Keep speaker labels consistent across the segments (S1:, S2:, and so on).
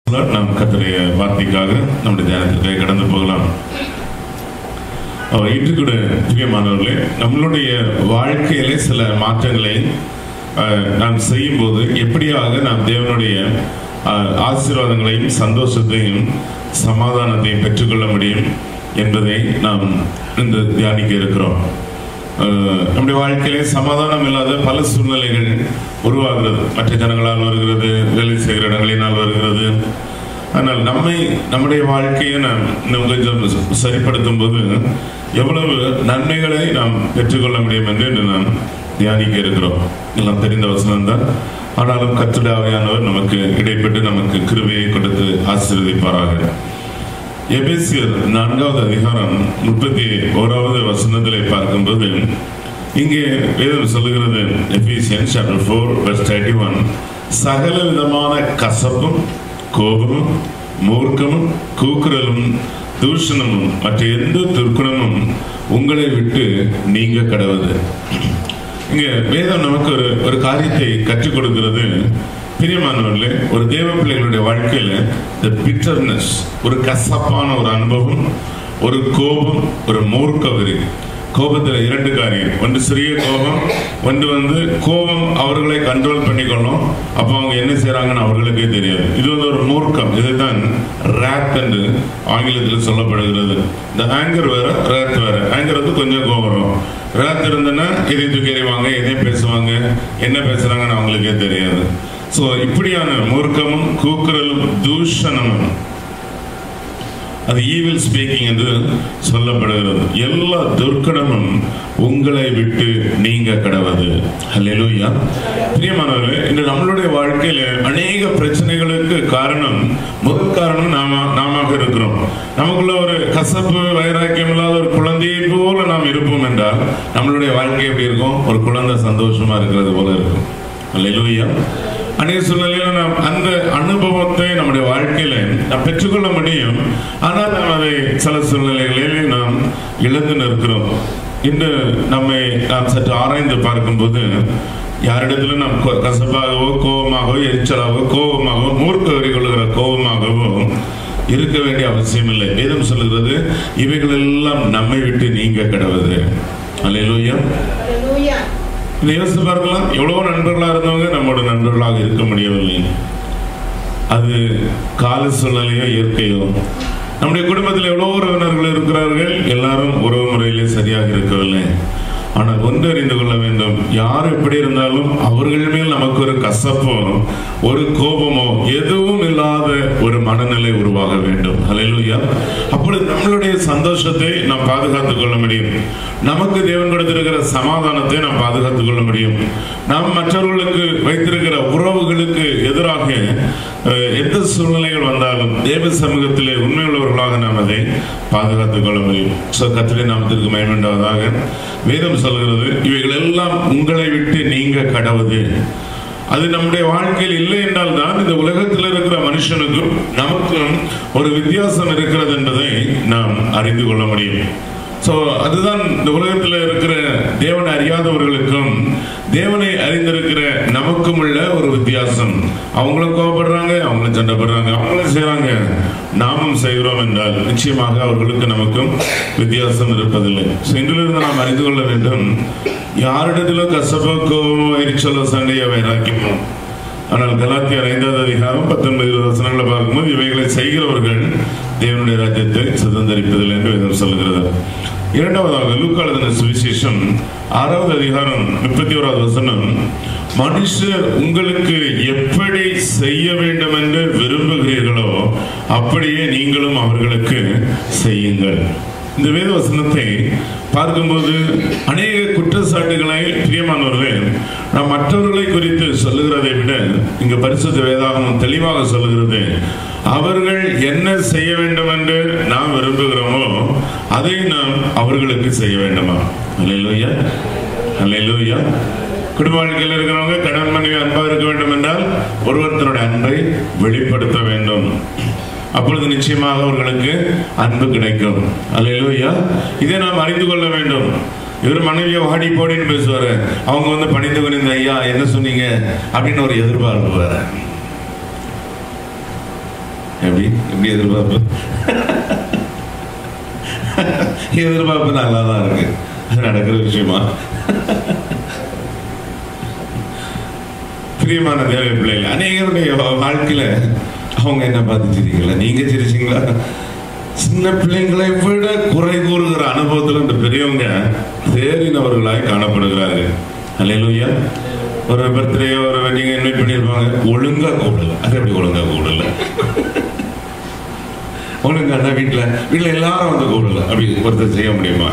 S1: நாம் கத்தருடைய வார்த்தைக்காக நம்முடைய தியானத்திற்கு கடந்து போகலாம் அஹ் இன்று கூட பிரியமானவர்களே நம்மளுடைய வாழ்க்கையிலே சில மாற்றங்களை அஹ், நாம் செய்யும்போது எப்படியாக நாம் தேவனுடைய அஹ், ஆசீர்வாதங்களையும் சந்தோஷத்தையும் சமாதானத்தையும் பெற்றுக்கொள்ள முடியும் என்பதை நாம் இந்த தியானிக்க இருக்கிறோம் அஹ், நம்முடைய வாழ்க்கையிலே சமாதானம் இல்லாத பல சூழ்நிலைகள் உருவாகிறது மற்ற ஜனங்களால் வருகிறது வேலை செய்கிற இடங்களினால் வருகிறது ஆனால் நம்மை நம்முடைய வாழ்க்கையை நாம் இன்னும் கொஞ்சம் சரிப்படுத்தும் போது எவ்வளவு நன்மைகளை நாம் பெற்றுக்கொள்ள முடியும் என்று இன்று நாம் தியானிக்க இருக்கிறோம் எல்லாம் தெரிந்த வசனம் தான் ஆனாலும் கத்துடைய ஆவியானவர் நமக்கு இடைப்பட்டு நமக்கு கிருபையை கொடுத்து ஆசீர்வதிப்பாராக எபேசியர் நான்காவது அதிகாரம் முப்பத்தி ஓராவது வசனத்திலே பார்க்கும்போது இங்கே வேதம் சொல்லுகிறது Ephesian chapter four verse thirty one சகல விதமான கசப்பும் கோபமும் மூர்க்கமும் கூக்குரலும் தூஷணமும் மற்ற எந்த துர்க்குணமும் உங்களை விட்டு நீங்க கடவுது இங்க வேதம் நமக்கு ஒரு ஒரு காரியத்தை கற்றுக் கொடுக்கிறது பிரியமானவர்களே ஒரு தேவ பிள்ளைகளுடைய வாழ்க்கையில இந்த பிட்டர்னஸ் ஒரு கசப்பான ஒரு அனுபவம் ஒரு கோபம் ஒரு மூர்க்க வெறி கோபத்துல இரண்டு காரியம் ஒன்று சிறிய கோபம் ஒன்று வந்து கோபம் அவர்களை கண்ட்ரோல் பண்ணிக்கொள்ளும் அப்போ அவங்க என்ன செய்றாங்கன்னு அவர்களுக்கே தெரியாது இது வந்து ஒரு மூர்க்கம் இதுதான் ரேத் என்று ஆங்கிலத்தில் சொல்லப்படுகிறது இந்த ஆங்கர் வேற ரேத் வேற ஆங்கர் வந்து கொஞ்சம் கோபம் வரும் ரேத் இருந்ததுன்னா இதை தூக்கி எறிவாங்க எதை பேசுவாங்க என்ன பேசுறாங்கன்னு அவங்களுக்கே தெரியாது ஸோ இப்படியான மூர்க்கமும் கூக்குரலும் தூஷணமும் அது ஈவில் ஸ்பீக்கிங் என்று சொல்லப்படுகிறது எல்லா துர்க்கடமும் உங்களை விட்டு நீங்க கடவது அல்லேலூயா பிரியமானவர்களே இன்று நம்மளுடைய வாழ்க்கையில அநேக பிரச்சனைகளுக்கு காரணம் முதல் காரணம் நாம நாம இருக்கிறோம் நமக்குள்ள ஒரு கசப்பு வைராக்கியம் இல்லாத ஒரு குழந்தையை போல நாம் இருப்போம் என்றால் நம்மளுடைய வாழ்க்கை எப்படி இருக்கும் ஒரு குழந்தை சந்தோஷமா இருக்கிறது போல இருக்கும் அல்லேலூயா அநேக சூழ்நிலையில நாம் அந்த அனுபவத்தை நம்முடைய வாழ்க்கையில நாம் பெற்றுக்கொள்ள முடியும் ஆனால் நாம் அதை சில சூழ்நிலைகளில் நாம் இழந்து நிற்கிறோம் இன்று நம்மை நாம் சற்று ஆராய்ந்து பார்க்கும்போது யாரிடத்திலும் நாம் கொ- கசப்பாகவோ கோபமாகவோ எரிச்சலாகவோ கோபமாகவோ மூர்க்க வெறி கொள்ளுகிற கோபமாகவோ இருக்க வேண்டிய அவசியம் இல்லை வேதம் சொல்லுகிறது இவைகள் எல்லாம் நம்மை விட்டு நீங்க கிடவது அல்லேலூயா
S2: Hallelujah.
S1: இதை யோசித்து பார்க்கலாம் எவ்வளவோ நண்பர்களாக இருந்தவங்க நம்மோட நண்பர்களாக இருக்க முடியவில்லை அது கால சூழ்நிலையோ இயற்கையோ நம்முடைய குடும்பத்தில் எவ்வளோ உறவினர்கள் இருக்கிறார்கள் எல்லாரும் உறவு முறையிலே சரியாக இருக்கவில்லை ஆனால் ஒன்று அறிந்து கொள்ள வேண்டும் யார் எப்படி இருந்தாலும் அவர்கள் மேல் நமக்கு ஒரு கசப்போ ஒரு கோபமோ எதுவும் இல்லாத ஒரு மனநிலை உருவாக வேண்டும் ஹalleluya அப்பொழுது நம்மளுடைய சந்தோஷத்தை நாம் பாதுகாத்துக் கொள்ள முடியும் நமக்கு தேவன் கொடுத்திருக்கிற சமாதானத்தை நாம் பாதுகாத்துக் கொள்ள முடியும் நாம் மற்றவர்களுக்கு வைத்திருக்கிற உறவுகளுக்கு எதிராக அஹ், எந்த சூழ்நிலைகள் வந்தாலும் தேவ சமூகத்திலே உண்மையுள்ளவர்களாக நாம் அதை பாதுகாத்துக் கொள்ள முடியும் ஸோ கத்திரை நாமத்திற்கு மயமண்டாவதாக வேதம் சொல்கிறது இவைகள் எல்லாம் உங்களை விட்டு நீங்க கடவுது அது நம்முடைய வாழ்க்கையில் இல்லை என்றால் தான் இந்த உலகத்தில் இருக்கிற மனுஷனுக்கும் நமக்கும் ஒரு வித்தியாசம் இருக்கிறது என்பதை நாம் அறிந்து கொள்ள முடியும் ஸோ அதுதான் இந்த உலகத்தில் இருக்கிற தேவனை அறியாதவர்களுக்கும் தேவனை அறிந்திருக்கிற நமக்கும் உள்ள ஒரு வித்தியாசம் அவங்களும் கோபப்படுறாங்க அவங்களும் சண்டை போடுறாங்க அவங்களும் செய்றாங்க நாமும் செய்கிறோம் என்றால் நிச்சயமாக அவர்களுக்கு நமக்கும் வித்தியாசம் இருப்பதில்லை ஸோ இன்றிலிருந்து நாம் அறிந்து கொள்ள வேண்டும் யாரிடத்திலும் கசப்போ கோபமோ எரிச்சலோ சண்டையோ வைராக்கியமோ ஆனால் கலாத்தியர் ஐந்தாவது அதிகாரம் பத்தொன்பது இருபது வசனங்களை பார்க்கும்போது இவைகளை செய்கிறவர்கள் தேவனுடைய ராஜ்யத்தை சுதந்திரிப்பதில்லை என்று வேதம் சொல்லுகிறது இரண்டாவதாக லூக்காளதன சுவிசேஷம் ஆறாவது அதிகாரம் முப்பத்தி ஓராவது வசனம் மனுஷர் உங்களுக்கு எப்படி செய்ய வேண்டும் என்று விரும்புகிறீர்களோ அப்படியே நீங்களும் அவர்களுக்கு செய்யுங்கள் இந்த வேத வசனத்தை பார்க்கும்போது அநேக குற்றச்சாட்டுகளை பிரியமானவர்களே நாம் மற்றவர்களை குறித்து சொல்லுகிறதை விட இங்க பரிசுத்த வேதாகமம் தெளிவாக சொல்லுகிறது அவர்கள் என்ன செய்ய வேண்டும் என்று நாம் விரும்புகிறோமோ அதை நாம் அவர்களுக்கு செய்ய வேண்டுமா அல்லேலூயா அல்லேலூயா குடும்ப வாழ்க்கையில் இருக்கிறவங்க கணவன் மனைவி அன்பா இருக்க வேண்டும் என்றால் ஒருவருத்தருடைய அன்பை வெளிப்படுத்த வேண்டும் அப்பொழுது நிச்சயமாக அவர்களுக்கு அன்பு கிடைக்கும் அல்லேலூயா இதை நாம் அறிந்து கொள்ள வேண்டும் இவர் மனைவியை வாடி போடின்னு பேசுவாரு அவங்க வந்து பணிந்து கொண்டிருந்த ஐயா என்ன சொன்னீங்க அப்படின்னு ஒரு எதிர்பார்ப்பு வேற எப்படி எப்படி எதிர்பார்ப்பு எதிர்பார்ப்பு நல்லா தான் இருக்கு அது நடக்கிற விஷயமா பிரியமான தேவ பிள்ளைகள் அநேகருடைய வாழ்க்கையில அவங்க என்ன பார்த்து சிரிக்கல நீங்க சிரிச்சீங்களா சின்ன பிள்ளைங்களை விட குறை கூறுகிற அனுபவத்தில் இந்த பெரியவங்க தேறினவர்களாய் காணப்படுகிறார்கள் அல்லேலூயா ஒரு பர்த்டே ஒரு வெட்டிங் இன்வைட் பண்ணியிருப்பாங்க ஒழுங்கா கூடல அது எப்படி ஒழுங்கா கூடல ஒழுங்கா வீட்டுல வீட்டுல எல்லாரும் வந்து கூடல அப்படி ஒருத்தர் செய்ய முடியுமா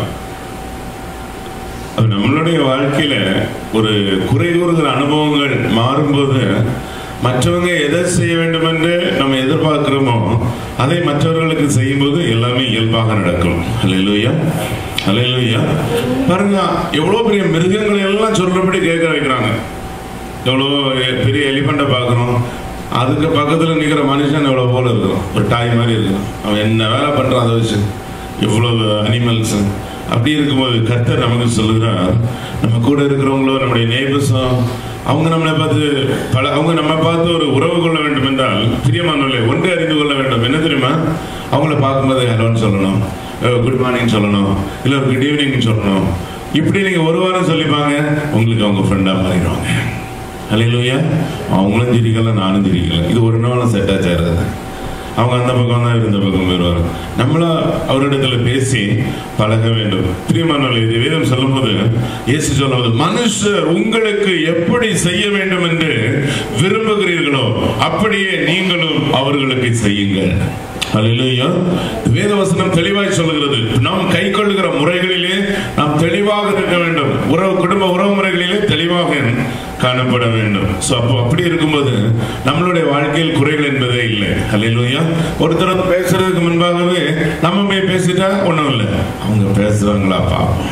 S1: அது நம்மளுடைய வாழ்க்கையில ஒரு குறை கூறுகிற அனுபவங்கள் மாறும்போது மற்றவங்க எதை செய்ய வேண்டும் என்று நம்ம எதிர்பார்க்கிறோமோ அதை மற்றவர்களுக்கு செய்யும்போது எல்லாமே இயல்பாக நடக்கும் அல்லையா அல்லையா பாருங்க எவ்வளவு பெரிய மிருகங்களை எல்லாம் சொல்றபடி கேட்க வைக்கிறாங்க எவ்வளோ பெரிய எலிபெண்ட்டை பார்க்குறோம் அதுக்கு பக்கத்தில் நிற்கிற மனுஷன் எவ்வளோ போல இருக்கும் ஒரு டாய் மாதிரி இருக்கும் அவன் என்ன வேலை பண்ணுறான் அதை வச்சு இவ்வளவு அனிமல்ஸ் அப்படி இருக்கும்போது கர்த்தர் நமக்கு சொல்லுகிறார் நம்ம கூட இருக்கிறவங்களோ நம்முடைய நேபர்ஸும் அவங்க நம்மளை பார்த்து பல அவங்க நம்ம பார்த்து ஒரு உறவு கொள்ள வேண்டும் என்றால் பிரியமானவர்களே ஒன்று அறிந்து கொள்ள வேண்டும் என்ன தெரியுமா அவங்கள பார்க்கும்போது ஹலோன்னு சொல்லணும் குட் மார்னிங் சொல்லணும் இல்லை ஒரு குட் ஈவினிங் சொல்லணும் இப்படி நீங்கள் ஒரு வாரம் சொல்லிப்பாங்க உங்களுக்கு அவங்க ஃப்ரெண்டாக மாறிடுவாங்க அலையிலூயா அவங்களும் சிரிக்கல நானும் சிரிக்கல இது ஒரு நாளும் செட்டாக சேராது அவங்க அந்த பக்கம் தான் இந்த பக்கம் போயிடுவாங்க நம்மளா அவரிடத்துல பேசி பழக வேண்டும் பிரியமானவர்கள் இது வேதம் சொல்லும்போது இயேசு சொல்லும்போது மனுஷர் உங்களுக்கு எப்படி செய்ய வேண்டும் என்று விரும்புகிறீர்களோ அப்படியே நீங்களும் அவர்களுக்கு செய்யுங்கள் அல்லேலூயா வேதவசனம் தெளிவாய் சொல்லுகிறது நாம் கை கொள்ளுகிற முறைகளிலே நாம் தெளிவாக இருக்க வேண்டும் உறவு குடும்ப உறவு முறைகளிலே தெளிவாக காணப்பட வேண்டும் ஸோ அப்போ அப்படி இருக்கும்போது நம்மளுடைய வாழ்க்கையில் குறைகள் என்பதே இல்லை அல்லேலூயா ஒருத்தர் வந்து பேசுறதுக்கு முன்பாகவே நம்ம போய் பேசிட்டா ஒன்றும் இல்லை அவங்க பேசுறாங்களா பார்ப்போம்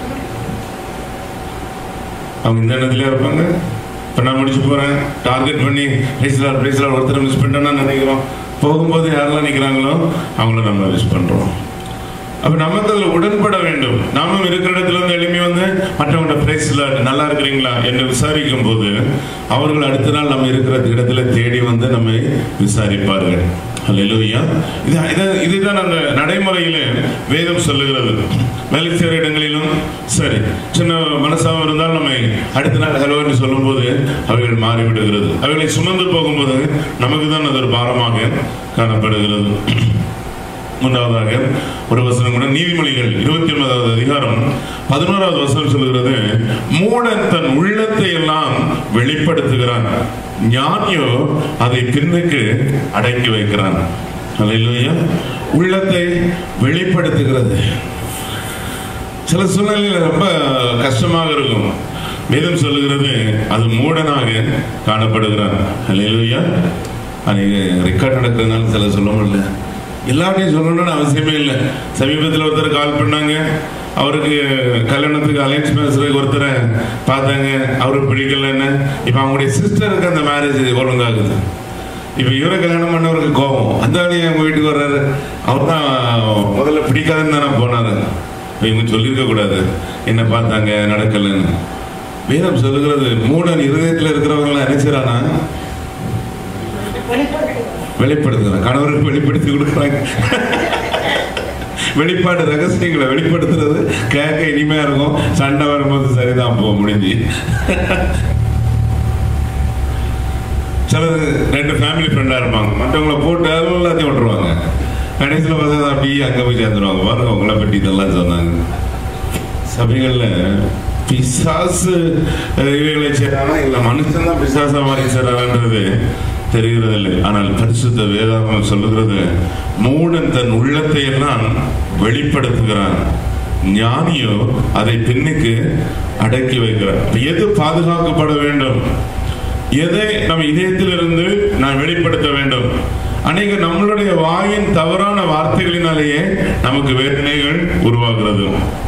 S1: அவங்க இந்த இடத்துல இருப்பாங்க இப்போ நான் முடிச்சு போகிறேன் டார்கெட் பண்ணி பேசலாம் பேசலாம் ஒருத்தர் மிஸ் பண்ணிட்டோன்னா நினைக்கிறோம் போகும்போது யாரெல்லாம் நிற்கிறாங்களோ அவங்கள நம்ம மிஸ் பண்ணுறோம் அப்போ நமக்கு அதில் உடன்பட வேண்டும் நாமும் இருக்கிற இடத்துல இருந்து எழுப்பி வந்து மற்றவங்க பிரைஸ்ல நல்லா இருக்கிறீங்களா என்று விசாரிக்கும் போது அவர்கள் அடுத்த நாள் நம்ம இருக்கிற இடத்துல தேடி வந்து நம்மை விசாரிப்பார்கள் அல்லேலூயா இது இது- இதுதான் அந்த நடைமுறையில வேதம் சொல்லுகிறது வேலை செய்கிற இடங்களிலும் சரி சின்ன மனசாக இருந்தால் நம்மை அடுத்த நாள் ஹலோ என்று சொல்லும்போது அவைகள் மாறிவிடுகிறது அவைகளை சுமந்து போகும்போது நமக்கு தான் அது ஒரு பாரமாக காணப்படுகிறது மூன்றாவதாக ஒரு வசனம் கூட நீதிமொழிகள் இருபத்தி ஒன்பதாவது அதிகாரம் பதினோராவது வசனம் சொல்கிறது மூடன் தன் உள்ளத்தை எல்லாம் வெளிப்படுத்துகிறான் ஞானியோ அதை பின்னுக்கு அடக்கி வைக்கிறான் அல்லேலூயா உள்ளத்தை வெளிப்படுத்துகிறது சில சூழ்நிலையில் ரொம்ப கஷ்டமாக இருக்கும் வேதம் சொல்லுகிறது அது மூடனாக காணப்படுகிறான் அல்லேலூயா அன்னைக்கு ரெக்கார்ட் நடக்கிறதுனால சில சொல்ல முடியல எல்லாத்தையும் சொல்லணும்னு அவசியமே இல்லை சமீபத்தில் ஒருத்தர் கால் பண்ணாங்க அவருக்கு கல்யாணத்துக்கு அலைன்ஸ் பேசுறதுக்கு ஒருத்தரை பார்த்தாங்க அவருக்கு பிடிக்கலன்னு இப்போ அவங்களுடைய சிஸ்டருக்கு அந்த மேரேஜ் ஒழுங்காகுது இப்போ இவரை கல்யாணம் பண்ணவருக்கு கோபம் அந்த ஆளு எங்க வீட்டுக்கு வர்றாரு அவர் தான் முதல்ல பிடிக்காதுன்னு தானே போனாரு இப்ப இவங்க சொல்லியிருக்க கூடாது என்ன பார்த்தாங்க நடக்கலன்னு வேதம் சொல்லுகிறது மூடன் இருதயத்தில் இருக்கிறவங்க என்ன செய்றானா வெளிப்படுத்துகிறாங்க கணவருக்கு வெளிப்படுத்தி கொடுக்குறாங்க வெளிப்பாடு ரகசியங்களை வெளிப்படுத்துறது கேட்க இனிமையா இருக்கும் சண்டை வரும்போது சரிதான் போக முடிஞ்சு சிலது ரெண்டு ஃபேமிலி ஃப்ரெண்டாக இருப்பாங்க மற்றவங்கள போட்டு எல்லாத்தையும் விட்டுருவாங்க கடைசியில் பார்த்தா அப்படியே அங்கே போய் சேர்ந்துருவாங்க பாருங்க உங்களை பற்றி இதெல்லாம் சொன்னாங்க சபைகளில் பிசாசு அஹ், இவைகளை செய்யறானா இல்லை மனுஷன் தான் பிசாசா மாதிரி செய்யறான்றது தெரிகிறது இல்லை ஆனால் பரிசுத்த வேதாகம் சொல்லுகிறது மூடன் தன் உள்ளத்தை எல்லாம் வெளிப்படுத்துகிறான் ஞானியோ அதை பின்னுக்கு அடக்கி வைக்கிறான் அப்ப எது பாதுகாக்கப்பட வேண்டும் எதை நம்ம இதயத்திலிருந்து நான் வெளிப்படுத்த வேண்டும் அநேக நம்மளுடைய வாயின் தவறான வார்த்தைகளினாலேயே நமக்கு வேதனைகள் உருவாகிறது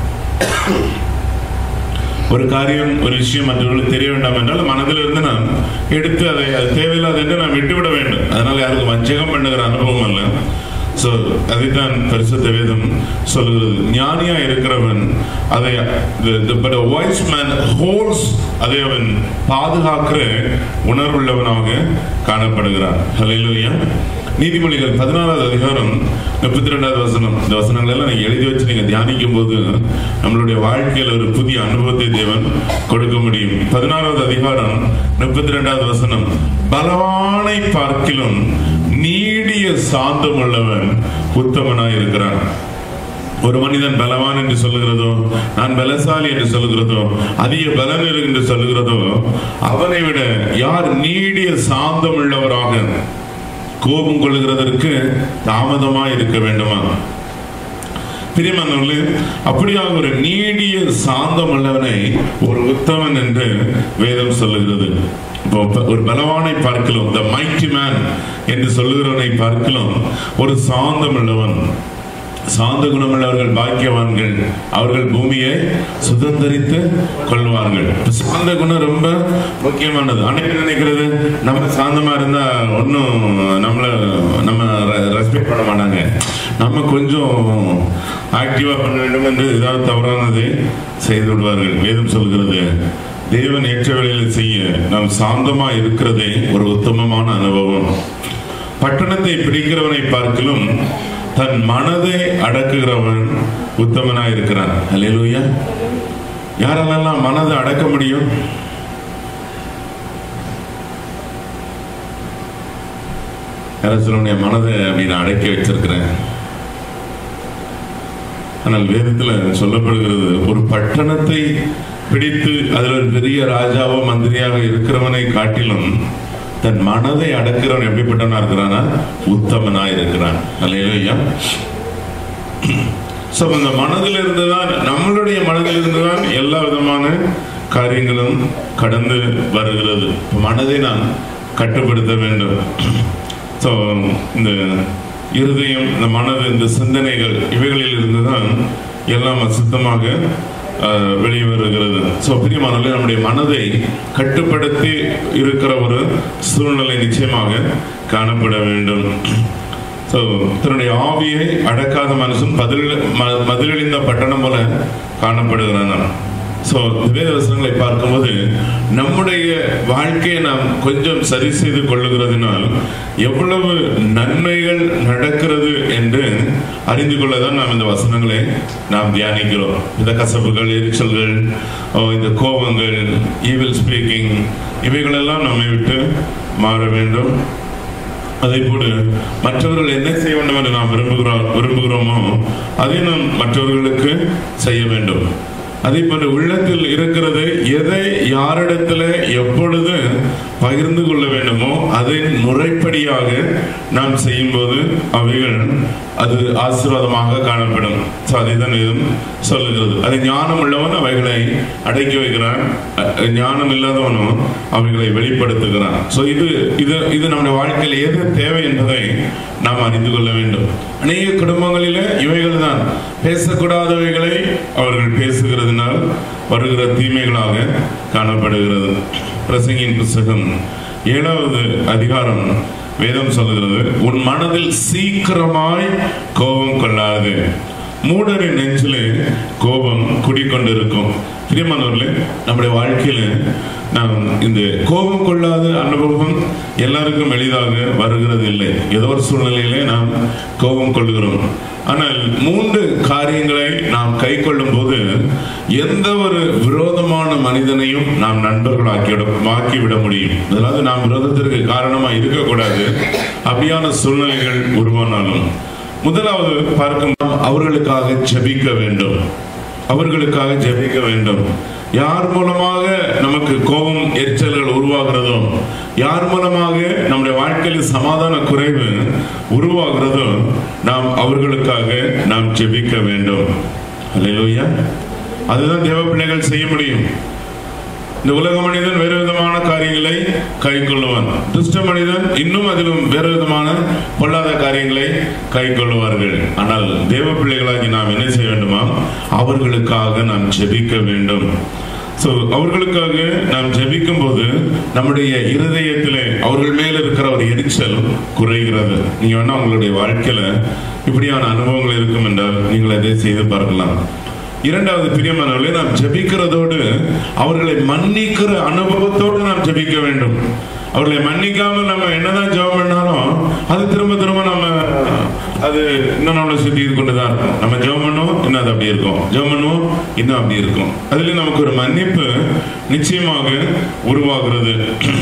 S1: ஒரு காரியம் ஒரு விஷயம் மற்றவர்களுக்கு தெரிய வேண்டாம் என்றால் மனதில் இருந்து நாம் எடுத்து அதை அது தேவையில்லாத என்று நாம் விட்டுவிட வேண்டும் அதனால யாருக்கும் வஞ்சகம் பண்ணுகிற அனுபவம் அல்ல ஸோ அதைத்தான் பரிசுத்த வேதம் சொல்லுகிறது ஞானியா இருக்கிறவன் அதை பட் வாய்ஸ் மேன் ஹோல்ஸ் அதை அவன் பாதுகாக்கிற உணர்வுள்ளவனாக காணப்படுகிறான் ஹalleluya நீதிமொழிகள் பதினாறாவது அதிகாரம் முப்பத்தி ரெண்டாவது வசனம் இந்த வசனங்கள் எல்லாம் நீங்க எழுதி வச்சு நீங்க தியானிக்கும் போது நம்மளுடைய வாழ்க்கையில் ஒரு புதிய அனுபவத்தை தேவன் கொடுக்க முடியும் பதினாறாவது அதிகாரம் முப்பத்தி ரெண்டாவது வசனம் பலவானை பார்க்கிலும் நீடிய சாந்தம் உள்ளவன் உத்தமனாய் இருக்கிறான் ஒரு மனிதன் பலவான் என்று சொல்லுகிறதோ நான் பலசாலி என்று சொல்லுகிறதோ அதிக பலன் என்று சொல்லுகிறதோ அவனை விட யார் நீடிய சாந்தம் உள்ளவராக கோபம் கொள்ளுகிறதற்கு தாமதமா இருக்க வேண்டுமா பிரியமானவர்களே அப்படியாக ஒரு நீடிய சாந்தம் உள்ளவனை ஒரு உத்தமன் என்று வேதம் சொல்லுகிறது இப்போ ஒரு பலவானை பார்க்கலாம் த மைட்டி மேன் என்று சொல்லுகிறவனை பார்க்கலாம் ஒரு சாந்தம் உள்ளவன் சாந்த குணமுள்ளவர்கள் பாக்கியவான்கள் அவர்கள் பூமியை சுதந்திரித்து கொள்வார்கள் சாந்த குணம் ரொம்ப முக்கியமானது அன்னைக்கு நினைக்கிறது நம்ம சாந்தமா இருந்தா ஒன்றும் நம்மள நம்ம ரெஸ்பெக்ட் பண்ண மாட்டாங்க நம்ம கொஞ்சம் ஆக்டிவா பண்ண வேண்டும் என்று ஏதாவது தவறானதை செய்து விடுவார்கள் வேதம் சொல்கிறது தேவன் ஏற்ற வேலையில் செய்ய நாம் சாந்தமா இருக்கிறதே ஒரு உத்தமமான அனுபவம் பட்டணத்தை பிடிக்கிறவனை பார்க்கலும் தன் மனதை அடக்குகிறவன் உத்தமனாய் இருக்கிறான் அல்லேலூயா யாரெல்லாம் மனதை அடக்க முடியும் யாரும் சொல்லுடைய மனதை அப்படி நான் அடக்கி வச்சிருக்கிறேன் ஆனால் வேதத்தில் சொல்லப்படுகிறது ஒரு பட்டணத்தை பிடித்து அதில் ஒரு பெரிய ராஜாவோ மந்திரியாக இருக்கிறவனை காட்டிலும் தன் மனதை அடக்கிறவன் எப்படிப்பட்டவனா இருக்கிறானா உத்தமனா இருக்கிறான் அல்லையா ஸோ அந்த மனதில் இருந்துதான் நம்மளுடைய மனதில் இருந்துதான் எல்லா விதமான காரியங்களும் கடந்து வருகிறது மனதை நான் கட்டுப்படுத்த வேண்டும் ஸோ இந்த இருதயம் இந்த மனது இந்த சிந்தனைகள் இவைகளில் இருந்துதான் எல்லாம் அசுத்தமாக வெளியே வருகிறது ஸோ பிரியமானவர்களே நம்முடைய மனதை கட்டுப்படுத்தி இருக்கிற ஒரு சூழ்நிலை நிச்சயமாக காணப்பட வேண்டும் ஸோ தன்னுடைய ஆவியை அடக்காத மனுஷன் பதில் மதிலழிந்த பட்டணம் போல காணப்படுகிறான் ஸோ வேத வசனங்களை பார்க்கும்போது நம்முடைய வாழ்க்கையை நாம் கொஞ்சம் சரி செய்து கொள்ளுகிறதுனால் எவ்வளவு நன்மைகள் நடக்கிறது என்று அறிந்து கொள்ளதான் நாம் இந்த வசனங்களை நாம் தியானிக்கிறோம் இந்த கசப்புகள் எரிச்சல்கள் இந்த கோபங்கள் ஈவில் ஸ்பீக்கிங் இவைகளெல்லாம் நம்மை விட்டு மாற வேண்டும் அதை போல மற்றவர்கள் என்ன செய்ய வேண்டும் என்று நாம் விரும்புகிறோம் விரும்புகிறோமோ அதை நாம் மற்றவர்களுக்கு செய்ய வேண்டும் அதே போல உள்ளத்தில் இருக்கிறது எதை யாரிடத்துல எப்பொழுது பகிர்ந்து கொள்ள வேண்டுமோ அதன் முறைப்படியாக நாம் செய்யும்போது அவைகள் அது ஆசீர்வாதமாக காணப்படும் ஸோ அதை தான் இதுவும் சொல்லுகிறது அது ஞானம் உள்ளவன் அவைகளை அடக்கி வைக்கிறான் ஞானம் இல்லாதவனும் அவைகளை வெளிப்படுத்துகிறான் ஸோ இது இது இது நம்முடைய வாழ்க்கையில் எது தேவை என்பதை நாம் அறிந்து கொள்ள வேண்டும் அநேக குடும்பங்களிலே இவைகள் தான் பேசக்கூடாதவைகளை அவர்கள் பேசுகிறதுனால் வருகிற தீமைகளாக காணப்படுகிறது பிரசங்கின் புஸ்தகம் ஏழாவது அதிகாரம் வேதம் சொல்கிறது உன் மனதில் சீக்கிரமாய் கோபம் கொள்ளாது மூடரின் நெஞ்சிலே கோபம் குடிக்கொண்டிருக்கும் பிரியமானவர்களே நம்முடைய வாழ்க்கையில நாம் இந்த கோபம் கொள்ளாத அனுபவம் எல்லாருக்கும் எளிதாக வருகிறது இல்லை ஏதோ ஒரு சூழ்நிலையிலே நாம் கோபம் கொள்கிறோம் ஆனால் மூன்று காரியங்களை நாம் கை கொள்ளும் போது எந்த ஒரு விரோதமான மனிதனையும் நாம் நண்பர்களாக்கிவிட ஆக்கிவிட முடியும் அதாவது நாம் விரோதத்திற்கு காரணமா இருக்கக்கூடாது அப்படியான சூழ்நிலைகள் உருவானாலும் முதலாவது பார்க்கும் அவர்களுக்காக ஜெபிக்க வேண்டும் அவர்களுக்காக ஜெபிக்க வேண்டும் யார் மூலமாக நமக்கு கோபம் எரிச்சல்கள் உருவாகிறதோ யார் மூலமாக நம்முடைய வாழ்க்கையில் சமாதான குறைவு உருவாகிறதோ நாம் அவர்களுக்காக நாம் ஜெபிக்க வேண்டும் அல்லையா அதுதான் தேவ பிள்ளைகள் செய்ய முடியும் இந்த உலக மனிதன் வேறு விதமான காரியங்களை கை கொள்ளுவான் துஷ்ட மனிதன் இன்னும் அதிலும் வேறு விதமான பொல்லாத காரியங்களை கை கொள்ளுவார்கள் ஆனால் தேவ பிள்ளைகளாகி நாம் என்ன செய்ய வேண்டுமா அவர்களுக்காக நாம் ஜெபிக்க வேண்டும் ஸோ அவர்களுக்காக நாம் ஜெபிக்கும் போது நம்முடைய இருதயத்திலே அவர்கள் மேல இருக்கிற ஒரு எரிச்சல் குறைகிறது நீங்க வேணா உங்களுடைய வாழ்க்கையில இப்படியான அனுபவங்கள் இருக்கும் என்றால் நீங்கள் அதை செய்து பார்க்கலாம் இரண்டாவது பிரியமானவர்களே நாம் ஜெபிக்கிறதோடு அவர்களை மன்னிக்கிற அனுபவத்தோடு நாம் ஜெபிக்க வேண்டும் அவர்களை மன்னிக்காமல் நம்ம என்னதான் ஜெபம் பண்ணாலும் அது திரும்ப திரும்ப நம்ம அது இன்னும் நம்மளை சுற்றி கொண்டு தான் இருக்கும் நம்ம ஜெபம் பண்ணுவோம் இன்னும் அது அப்படி இருக்கும் ஜெபம் பண்ணுவோம் இன்னும் அப்படி இருக்கும் அதுல நமக்கு ஒரு மன்னிப்பு நிச்சயமாக உருவாகிறது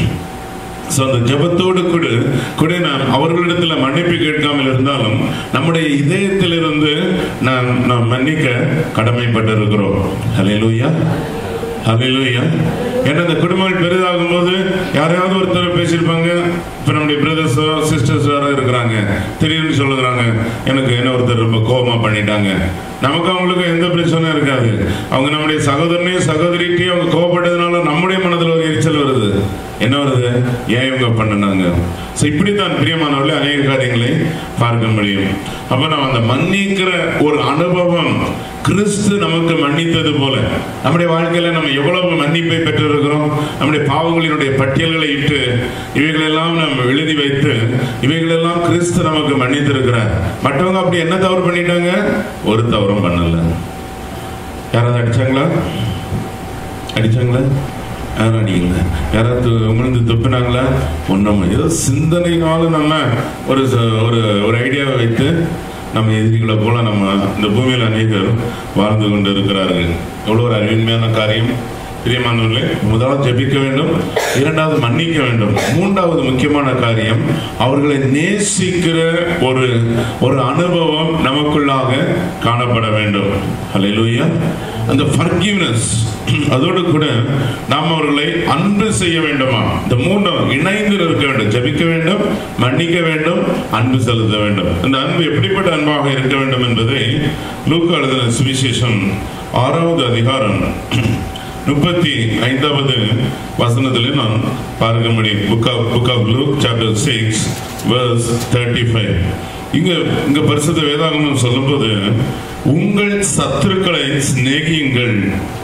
S1: ஸோ அந்த ஜெபத்தோடு கூட கூட நாம் அவர்களிடத்தில் மன்னிப்பு கேட்காமல் இருந்தாலும் நம்முடைய இதயத்திலிருந்து நாம் நாம் மன்னிக்க கடமைப்பட்டிருக்கிறோம் ஹalleluya ஹalleluya ஏன்னா இந்த குடும்பங்கள் பெரிதாகும் போது யாரையாவது ஒருத்தர் பேசியிருப்பாங்க இப்போ நம்முடைய பிரதர்ஸோ சிஸ்டர்ஸ் யாரோ இருக்கிறாங்க திடீர்னு சொல்லுறாங்க எனக்கு என்ன ஒருத்தர் ரொம்ப கோபமா பண்ணிட்டாங்க நமக்கு அவங்களுக்கு எந்த பிரச்சனையும் இருக்காது அவங்க நம்முடைய சகோதரனையும் சகோதரிட்டையும் அவங்க கோபப்பட்டதுனால நம்முடைய மனதில் ஒரு எரிச்சல் வருது என்ன வருது ஏன் இவங்க பண்ணினாங்க ஸோ இப்படித்தான் பிரியமானவர்களே அநேக காரியங்களை பார்க்க முடியும் அப்போ நம்ம அந்த மன்னிக்கிற ஒரு அனுபவம் கிறிஸ்து நமக்கு மன்னித்தது போல நம்முடைய வாழ்க்கையில நம்ம எவ்வளவு மன்னிப்பை பெற்றிருக்கிறோம் நம்முடைய பாவங்களினுடைய பட்டியல்களை இட்டு இவைகளெல்லாம் நம்ம எழுதி வைத்து இவைகளெல்லாம் கிறிஸ்து நமக்கு மன்னித்திருக்கிறார் மற்றவங்க அப்படி என்ன தவறு பண்ணிட்டாங்க ஒரு தவறும் பண்ணல யாராவது அடிச்சாங்களா அடிச்சாங்களா யாரும் அடிக்கல யாராவது உமிழ்ந்து துப்பினாங்களா ஒன்றும் ஏதோ சிந்தனையினாலும் நம்ம ஒரு ச- ஒரு ஒரு ஐடியாவை வைத்து நம்ம எதிரிகளை போல நம்ம இந்த பூமியில் அநேகர் வாழ்ந்து கொண்டு இருக்கிறார்கள் எவ்வளோ ஒரு அறிவின்மையான காரியம் பிரியமானவர்களே முதலாவது ஜெபிக்க வேண்டும் இரண்டாவது மன்னிக்க வேண்டும் மூன்றாவது முக்கியமான காரியம் அவர்களை நேசிக்கிற ஒரு ஒரு அனுபவம் நமக்குள்ளாக காணப்பட வேண்டும் ஹalleluya அந்த forgiveness அதோடு கூட நாம் அவர்களை அன்பு செய்ய வேண்டுமா இந்த மூன்றும் இணைந்து இருக்க வேண்டும் ஜெபிக்க வேண்டும் மன்னிக்க வேண்டும் அன்பு செலுத்த வேண்டும் இந்த அன்பு எப்படிப்பட்ட அன்பாக இருக்க வேண்டும் என்பதை லூக்கா எழுதின சுவிசேஷம் ஆறாவது அதிகாரம் முப்பத்தி ஐந்தாவது வசனத்திலே நாம் பார்க்க முடியும் book of book of Luke chapter six verse thirty five இங்க இங்க பரிசுத்த வேதாகமம் சொல்லும்போது உங்கள் சத்துருக்களை சிநேகியுங்கள்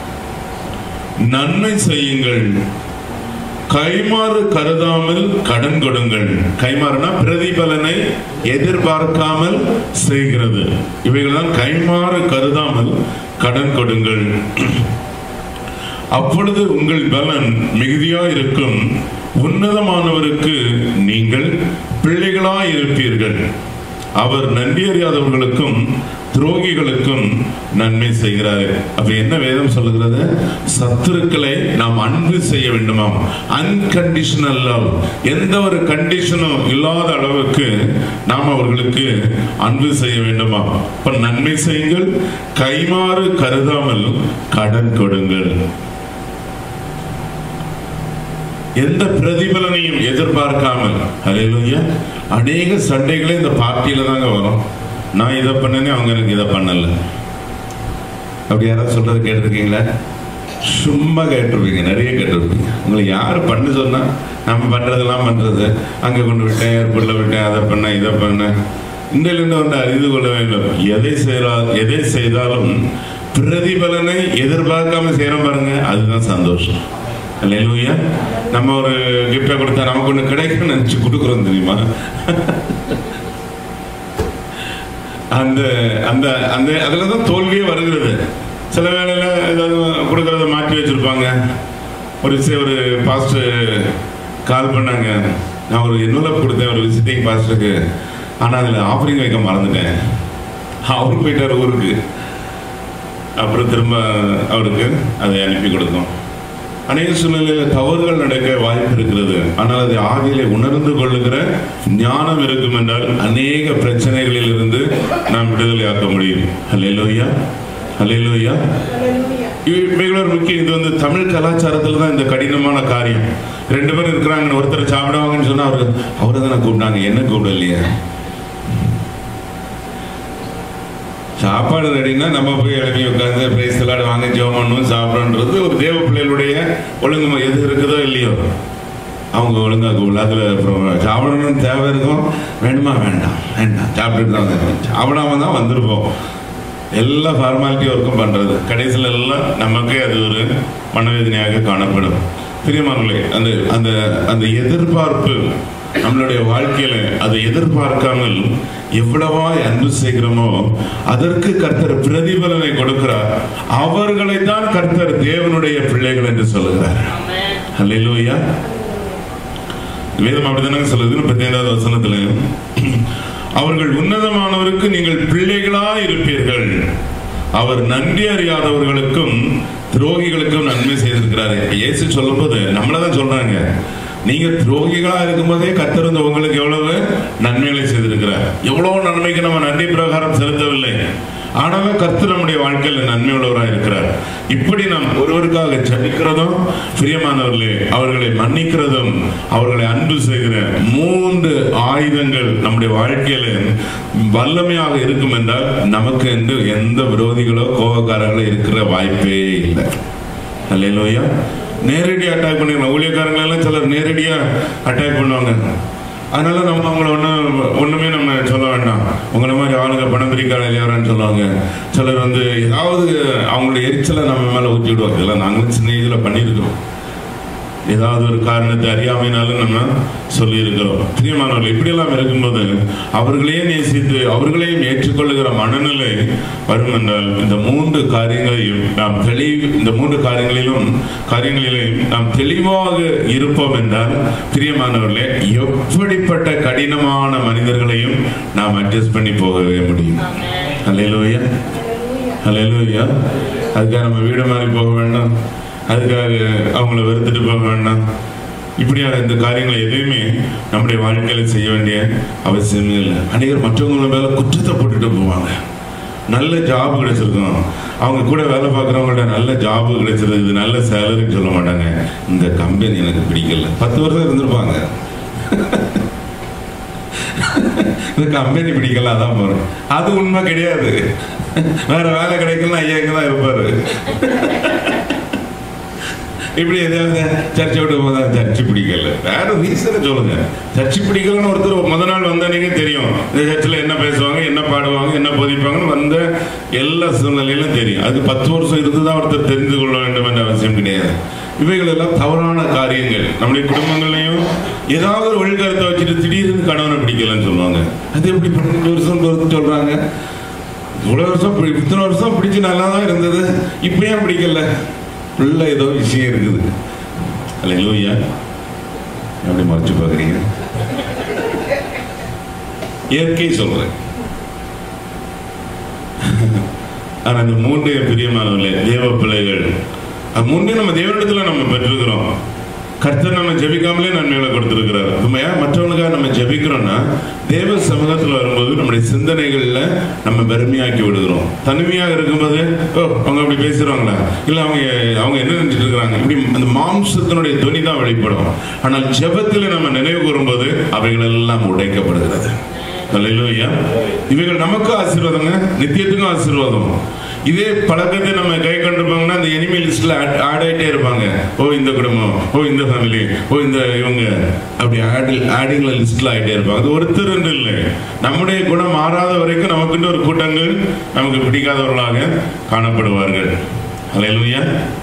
S1: நன்மை செய்யுங்கள் கைமாறு கருதாமல் கடன் கொடுங்கள் கைமாறுனா பிரதிபலனை எதிர்பார்க்காமல் செய்கிறது இவைகள்தான் கைமாறு கருதாமல் கடன் கொடுங்கள் அப்பொழுது உங்கள் பலன் மிகுதியா இருக்கும் உன்னதமானவருக்கு நீங்கள் பிள்ளைகளாய் இருப்பீர்கள் அவர் நன்றி அறியாதவர்களுக்கும் துரோகிகளுக்கும் நன்மை செய்கிறார் அப்ப என்ன வேதம் சொல்லுகிறது சத்துருக்களை நாம் அன்பு செய்ய வேண்டுமாம் அன்கண்டிஷனல் லவ் எந்த ஒரு கண்டிஷனும் இல்லாத அளவுக்கு நாம் அவர்களுக்கு அன்பு செய்ய வேண்டுமாம் இப்ப நன்மை செய்யுங்கள் கைமாறு கருதாமல் கடன் கொடுங்கள் எந்த பிரதிபலனையும் எதிர்பார்க்காமல் ஹalleluya அநேக சண்டைகளே இந்த பார்ட்டியில தாங்க வரும் நான் இதை பண்ணனே அவங்க எனக்கு இதை பண்ணல அப்படி யாராவது சொல்றது கேட்டிருக்கீங்களா சும்மா கேட்டிருப்பீங்க நிறைய கேட்டிருப்பீங்க உங்களை யார் பண்ண சொன்னா நம்ம பண்றதெல்லாம் பண்றது அங்க கொண்டு விட்டேன் ஏர்போர்ட்ல விட்டேன் அதை பண்ணேன் இதை பண்ணேன் இன்றிலிருந்து ஒன்று அறிந்து கொள்ள வேண்டும் எதை செய்தால் எதை செய்தாலும் பிரதிபலனை எதிர்பார்க்காம செய்யறோம் பாருங்க அதுதான் சந்தோஷம் அல்லேலூயா நம்ம ஒரு கிஃப்டை கொடுத்தா நமக்கு ஒன்று கிடைக்கும்னு நினச்சி கொடுக்குறோம் தெரியுமா அந்த அந்த அந்த அதில் தான் தோல்வியே வருகிறது சில வேளையில் ஏதாவது கொடுக்கறத மாற்றி வச்சுருப்பாங்க ஒரு சி- ஒரு பாஸ்டர் கால் பண்ணாங்க நான் ஒரு என்வலப் கொடுத்தேன் ஒரு விசிட்டிங் பாஸ்டருக்கு ஆனால் அதில் ஆஃபரிங் வைக்க மறந்துட்டேன் அவரு போயிட்டார் ஊருக்கு அப்புறம் திரும்ப அவருக்கு அதை அனுப்பி கொடுத்தோம் அநேக சூழ்நிலையில் தவறுகள் நடக்க வாய்ப்பு இருக்கிறது ஆனால் அதை ஆதியிலே உணர்ந்து கொள்ளுகிற ஞானம் இருக்கும் என்றால் அநேக பிரச்சனைகளில் இருந்து நாம் விடுதலையாக்க முடியும் ஹalleluya ஹalleluya இவைகளோட முக்கியம் இது வந்து தமிழ் கலாச்சாரத்தில் தான் இந்த கடினமான காரியம் ரெண்டு பேரும் இருக்கிறாங்க ஒருத்தர் சாப்பிடுவாங்கன்னு சொன்னா அவரு அவரை தானே கூப்பிட்டாங்க என்ன கூப்பிடலையே சாப்பாடு ரெடினா நம்ம போய் எழுப்பி உட்காந்து பிரைஸ் விளையாடு வாங்க ஜெபம் பண்ணணும் சாப்பிடணுன்றது ஒரு தேவ பிள்ளைகளுடைய ஒழுங்கு எது இருக்குதோ இல்லையோ அவங்க ஒழுங்கா கூப்பிடல அதில் அப்புறம் சாப்பிடணும்னு தேவை இருக்கும் வேணுமா வேண்டாம் வேண்டாம் சாப்பிட்டுட்டு தான் வந்துருக்கோம் சாப்பிடாம தான் வந்திருப்போம் எல்லா ஃபார்மாலிட்டி ஒர்க்கும் பண்றது கடைசியில் எல்லாம் நமக்கே அது ஒரு மனவேதனையாக காணப்படும் பிரியமானவர்களே அந்த அந்த அந்த எதிர்பார்ப்பு நம்மளுடைய வாழ்க்கையில அதை எதிர்பார்க்காமல் எவ்வளவாய் அன்பு செய்கிறோமோ அதற்கு கர்த்தர் பிரதிபலனை கொடுக்கிறார் அவர்களை தான் கர்த்தர் தேவனுடைய பிள்ளைகள் என்று சொல்லுகிறார் அல்லேலூயா வேதம் அப்படித்தானே சொல்லுது முப்பத்தி ஐந்தாவது வசனத்துல அவர்கள் உன்னதமானவருக்கு நீங்கள் பிள்ளைகளா இருப்பீர்கள் அவர் நன்றி அறியாதவர்களுக்கும் துரோகிகளுக்கும் நன்மை செய்திருக்கிறாரு இயேசு சொல்லும்போது நம்மள தான் சொல்றாங்க நீங்க துரோகிகளா இருக்கும்போதே கர்த்தர் வந்து உங்களுக்கு எவ்வளவு நன்மைகளை செய்திருக்கிறார் எவ்வளவு நன்மைக்கு நம்ம நன்றி பிரகாரம் செலுத்தவில்லை ஆனாலும் கர்த்தர் நம்முடைய வாழ்க்கையில நன்மை உள்ளவராக இருக்கிறார் இப்படி நாம் ஒருவருக்காக ஜபிக்கிறதும் பிரியமானவர்களே அவர்களை மன்னிக்கிறதும் அவர்களை அன்பு செய்கிற மூன்று ஆயுதங்கள் நம்முடைய வாழ்க்கையில வல்லமையாக இருக்கும் என்றால் நமக்கு என்று எந்த விரோதிகளோ கோபக்காரர்களோ இருக்கிற வாய்ப்பே இல்லை அல்லையா நேரடி அட்டாக் பண்ணிக்கலாம் ஊழியக்காரங்களை எல்லாம் சிலர் நேரடியா அட்டாக் பண்ணுவாங்க அதனால நம்ம அவங்கள ஒன்றும் ஒன்றுமே நம்ம சொல்ல வேண்டாம் உங்களை மாதிரி ஆளுங்க பணம் பிரிக்காத இல்லையாரான்னு சொல்லுவாங்க சிலர் வந்து ஏதாவது அவங்களுடைய எரிச்சலை நம்ம மேலே ஊற்றி விடுவாங்க இதெல்லாம் நாங்களும் சின்ன இதில் பண்ணியிருக்கிறோம் ஏதாவது ஒரு காரணத்தை அறியாமைனாலும் நம்ம சொல்லியிருக்கிறோம் பிரியமானவர்கள் இப்படியெல்லாம் இருக்கும்போது அவர்களையும் நேசித்து அவர்களையும் ஏற்றுக்கொள்ளுகிற மனநிலை வரும் என்றால் இந்த மூன்று காரியங்களையும் நாம் தெளிவு இந்த மூன்று காரியங்களிலும் காரியங்களிலும் நாம் தெளிவாக இருப்போம் என்றால் பிரியமானவர்களே எப்படிப்பட்ட கடினமான மனிதர்களையும் நாம் அட்ஜஸ்ட் பண்ணி போகவே முடியும் அல்லையிலோயா அல்லையிலோயா அதுக்காக நம்ம வீடு மாதிரி போக வேண்டாம் அதுக்காக அவங்கள வெறுத்துட்டு போக வேண்டாம் இப்படியான இந்த காரியங்களை எதையுமே நம்முடைய வாழ்க்கையில செய்ய வேண்டிய அவசியமே இல்லை அநேகர் மற்றவங்க மேல குற்றத்தை போட்டுட்டு போவாங்க நல்ல ஜாப் கிடைச்சிருக்கும் அவங்க கூட வேலை பார்க்குறவங்கள்ட்ட நல்ல ஜாப் கிடைச்சிருக்கு நல்ல சேலரின்னு சொல்ல மாட்டாங்க இந்த கம்பெனி எனக்கு பிடிக்கல பத்து வருஷம் இருந்திருப்பாங்க இந்த கம்பெனி பிடிக்கல அதான் போறேன் அது உண்மை கிடையாது வேற வேலை கிடைக்கல ஐயா இங்க தான் இருப்பாரு இப்படி எதையாவது சர்ச்சை விட்டு போதா சர்ச்சு பிடிக்கல வேற ரீசனை சொல்லுங்க சர்ச்சு பிடிக்கலன்னு ஒருத்தர் முத நாள் வந்தனைக்கே தெரியும் இந்த சர்ச்சில் என்ன பேசுவாங்க என்ன பாடுவாங்க என்ன போதிப்பாங்கன்னு வந்த எல்லா சூழ்நிலையிலும் தெரியும் அது பத்து வருஷம் இருந்து தான் ஒருத்தர் தெரிந்து கொள்ள வேண்டும் என்ற அவசியம் கிடையாது இவைகள் எல்லாம் தவறான காரியங்கள் நம்முடைய குடும்பங்கள்லையும் ஏதாவது ஒரு ஒழுக்கத்தை வச்சுட்டு திடீர்னு கணவனை பிடிக்கலன்னு சொல்லுவாங்க அது எப்படி பதினஞ்சு வருஷம் பொறுத்து சொல்றாங்க இவ்வளவு வருஷம் பி- இத்தனை வருஷம் பிடிச்சு நல்லா தான் இருந்தது இப்போ ஏன் பிடிக்கல உள்ள ஏதோ விஷயம் இருக்குது அல்ல லூயா அப்படி மறைச்சு பார்க்குறீங்க இயற்கை சொல்றேன் ஆனா இந்த மூன்று பிரியமானவர்களே தேவ பிள்ளைகள் அது முன்னே நம்ம தேவனிடத்துல நம்ம பெற்றிருக்கிறோம் கர்த்தர் நம்ம ஜெபிக்காமலே நன்மைகளை கொடுத்திருக்கிறார் உண்மையா மற்றவங்களுக்காக நம்ம ஜெபிக்கிறோம்னா தேவ சமூகத்தில் வரும்போது நம்முடைய சிந்தனைகள்ல நம்ம பெருமையாக்கி விடுகிறோம் தனிமையாக இருக்கும்போது ஓ அவங்க அப்படி பேசுறாங்களா இல்ல அவங்க அவங்க என்ன நினைச்சிட்டு இருக்கிறாங்க இப்படி அந்த மாம்சத்தினுடைய துணி தான் வெளிப்படும் ஆனால் ஜெபத்தில் நம்ம நினைவு கூறும்போது அவைகள் எல்லாம் உடைக்கப்படுகிறது அல்லேலூயா இவைகள் நமக்கு ஆசீர்வாதங்க நித்தியத்துக்கும் ஆசீர்வாதம் இதே பழக்கத்தை நம்ம கை கொண்டிருப்பாங்கன்னா அந்த எனிமி லிஸ்ட்ல ஆட் ஆயிட்டே இருப்பாங்க ஓ இந்த குடும்பம் ஓ இந்த ஃபேமிலி ஓ இந்த இவங்க அப்படி ஆடி ஆடிங்ல லிஸ்ட்ல ஆயிட்டே இருப்பாங்க அது ஒருத்தர் என்று இல்லை நம்முடைய குணம் மாறாத வரைக்கும் நமக்குன்னு ஒரு கூட்டங்கள் நமக்கு பிடிக்காதவர்களாக காணப்படுவார்கள் அல்லேலூயா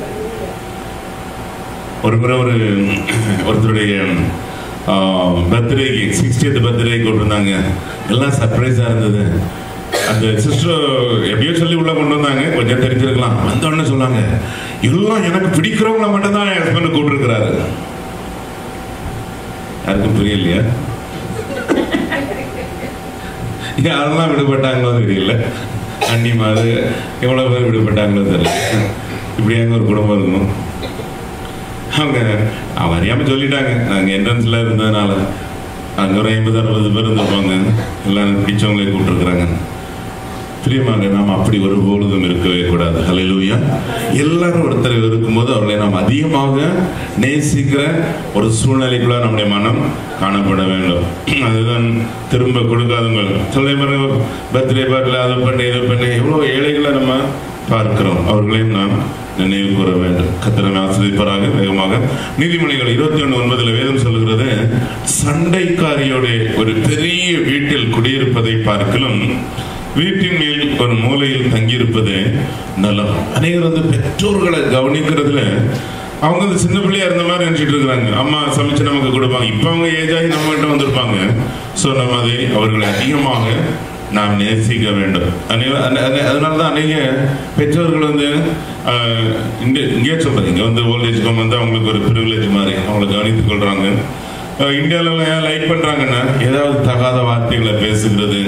S1: ஒரு முறை ஒரு ஒருத்தருடைய பர்த்டேக்கு சிக்ஸ்டியத் பர்த்டே கொண்டிருந்தாங்க எல்லாம் சர்ப்ரைஸாக இருந்தது அந்த சிஸ்டர் எப்படியோ சொல்லி உள்ள கொண்டு வந்தாங்க கொஞ்சம் தெரிஞ்சிருக்கலாம் வந்தோடனே சொன்னாங்க எல்லாம் எனக்கு பிடிக்கிறவங்கள மட்டும் தான் என் ஹஸ்பண்ட் கூப்பிட்டுருக்கிறாரு யாருக்கும் புரியலையா யாரெல்லாம் விடுபட்டாங்களோ தெரியல அண்ணி மாதிரி எவ்வளோ பேர் விடுபட்டாங்களோ தெரியல இப்படி அங்கே ஒரு குடும்பம் இருக்கணும் அவங்க அவங்க அறியாமல் சொல்லிட்டாங்க நாங்கள் என்ட்ரன்ஸில் இருந்ததுனால அங்கே ஒரு ஐம்பது அறுபது பேர் இருந்திருப்பாங்க எல்லாம் பிடிச்சவங்களே கூப்பிட்டுருக்குறாங்க பிரியமாக நாம் அப்படி ஒரு பொழுதும் இருக்கவே கூடாது ஹalleluya எல்லாரும் ஒருத்தரை இருக்கும்போது அவர்களை நாம் அதிகமாக நேசிக்கிற ஒரு சூழ்நிலைக்குள்ள நம்முடைய மனம் காணப்பட வேண்டும் அதுதான் திரும்ப கொடுக்காதவங்க சொல்ல பாருங்க பர்த்டே பார்ட்டில் அதை பண்ணி இதை பண்ணி எவ்வளோ ஏழைகளை நம்ம பார்க்கிறோம் அவர்களையும் நாம் நினைவு கூற வேண்டும் கத்திரமை ஆசிரியப்பராக வேகமாக நீதிமொழிகள் இருபத்தி ஒன்று ஒன்பதுல வேதம் சொல்லுகிறது சண்டைக்காரியோட ஒரு பெரிய வீட்டில் குடியிருப்பதை பார்க்கலும் வீட்டின் மேல் ஒரு மூலையில் தங்கியிருப்பது நலம் அநேகர் வந்து பெற்றோர்களை கவனிக்கிறதுல அவங்க வந்து சின்ன பிள்ளையா இருந்த மாதிரி நினைச்சிட்டு இருக்கிறாங்க அம்மா சமைச்சு நமக்கு கொடுப்பாங்க இப்போ அவங்க ஏஜ் ஆகி நம்ம கிட்ட வந்திருப்பாங்க ஸோ நம்ம அதை அவர்களை அதிகமாக நாம் நேசிக்க வேண்டும் அநே- அநே- அநே- அதனால தான் அநேக பெற்றோர்கள் வந்து ஆஹ், இங்க இங்கே சொல்றேன் இங்கே வந்து ஓல்டேஜ் ஹோம் வந்து அவங்களுக்கு ஒரு ப்ரிவிலேஜ் மாதிரி அவங்களை கவனித்துக் கொள்றாங்க இந்தியாவில் ஏன் லைக் பண்றாங்கன்னா ஏதாவது தகாத வார்த்தைகளை பேசுகிறது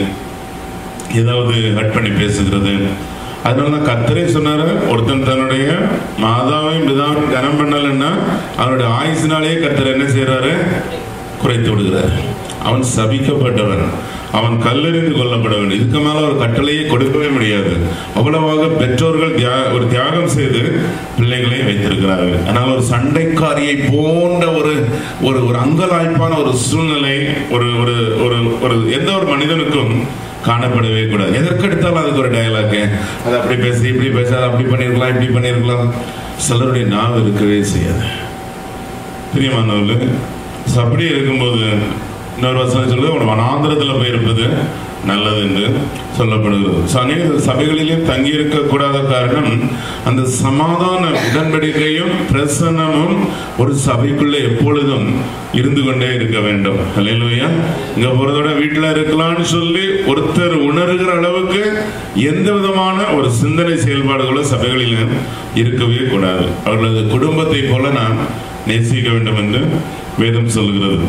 S1: ஏதாவது ஹட் பண்ணி பேசுகிறது அதனால தான் கத்தரே சொன்னாரு ஒருத்தன் தன்னுடைய மாதாவையும் பிதாவையும் கனம் பண்ணலைன்னா அவனுடைய ஆயுசினாலே கத்தர் என்ன செய்யறாரு குறைத்து விடுகிறார் அவன் சபிக்கப்பட்டவன் அவன் கல்லெறிந்து கொல்லப்படவன் இதுக்கு மேல ஒரு கட்டளையை கொடுக்கவே முடியாது அவ்வளவாக பெற்றோர்கள் தியா- ஒரு தியாகம் செய்து பிள்ளைகளை வைத்திருக்கிறார்கள் ஆனால் ஒரு சண்டைக்காரியை போன்ற ஒரு ஒரு ஒரு அங்கலாய்ப்பான ஒரு சூழ்நிலை ஒரு ஒரு ஒரு ஒரு எந்த ஒரு மனிதனுக்கும் காணப்படவே கூடாது எதற்கெடுத்தாலும் அதுக்கு ஒரு டயலாக் அது அப்படி பேசி இப்படி பேச அது அப்படி பண்ணியிருக்கலாம் இப்படி பண்ணியிருக்கலாம் சிலருடைய நாவு இருக்கவே செய்யாது பிரியமானவர்கள் So, அப்படி இருக்கும்போது இன்னொரு வசனம் சொல்லுது உன் வனாந்திரத்தில் போயிருப்பது நல்லது என்று சொல்லப்படுகிறது So, அநேக சபைகளிலே தங்கியிருக்க கூடாத காரணம் அந்த சமாதான உடன்படிக்கையும் பிரசன்னமும் ஒரு சபைக்குள்ள எப்பொழுதும் இருந்து கொண்டே இருக்க வேண்டும் அல்லையா இங்க போறதோட வீட்டுல இருக்கலாம்னு சொல்லி ஒருத்தர் உணர்கிற அளவுக்கு எந்த விதமான ஒரு சிந்தனை செயல்பாடுகளும் சபைகளில் இருக்கவே கூடாது அவர்களது குடும்பத்தை போல நாம் நேசிக்க வேண்டும் என்று வேதம் சொல்லுகிறது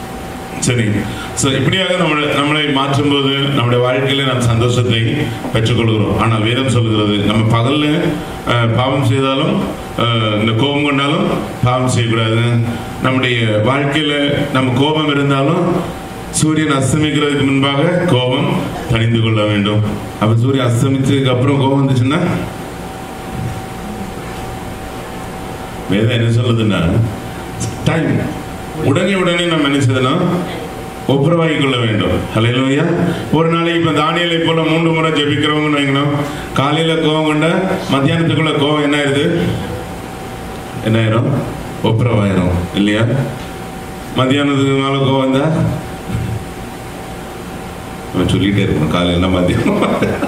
S1: சரி ஸோ இப்படியாக நம்மளை நம்மளை மாற்றும்போது நம்முடைய வாழ்க்கையில நாம் சந்தோஷத்தை பெற்றுக்கொள்கிறோம் ஆனால் வேதம் சொல்லுகிறது நம்ம பகல்ல அஹ், பாவம் செய்தாலும் அஹ், இந்த கோபம் கொண்டாலும் பாவம் செய்யக்கூடாது நம்முடைய வாழ்க்கையில நம்ம கோபம் இருந்தாலும் சூரியன் அஸ்தமிக்கிறதுக்கு முன்பாக கோபம் தணிந்து கொள்ள வேண்டும் அப்ப சூரியன் அஸ்தமிச்சதுக்கு அப்புறம் கோபம் வந்துச்சுன்னா வேதம் என்ன சொல்லுதுன்னா டைம் உடனே உடனே நம்ம என்ன செய்யணும் ஒப்புரவாகி கொள்ள வேண்டும் ஹalleluya ஒரு நாளைக்கு இப்ப தானியலை போல மூன்று முறை ஜெபிக்கிறவங்கன்னு வைக்கணும் காலையில கோவம் கொண்ட மத்தியானத்துக்குள்ள கோவம் என்ன ஆயிருது என்ன ஆயிரும் ஒப்புரவாயிரும் இல்லையா மத்தியானத்துக்கு மேல கோவம் வந்தா நம்ம சொல்லிட்டே இருக்கணும் காலையில மத்தியானம்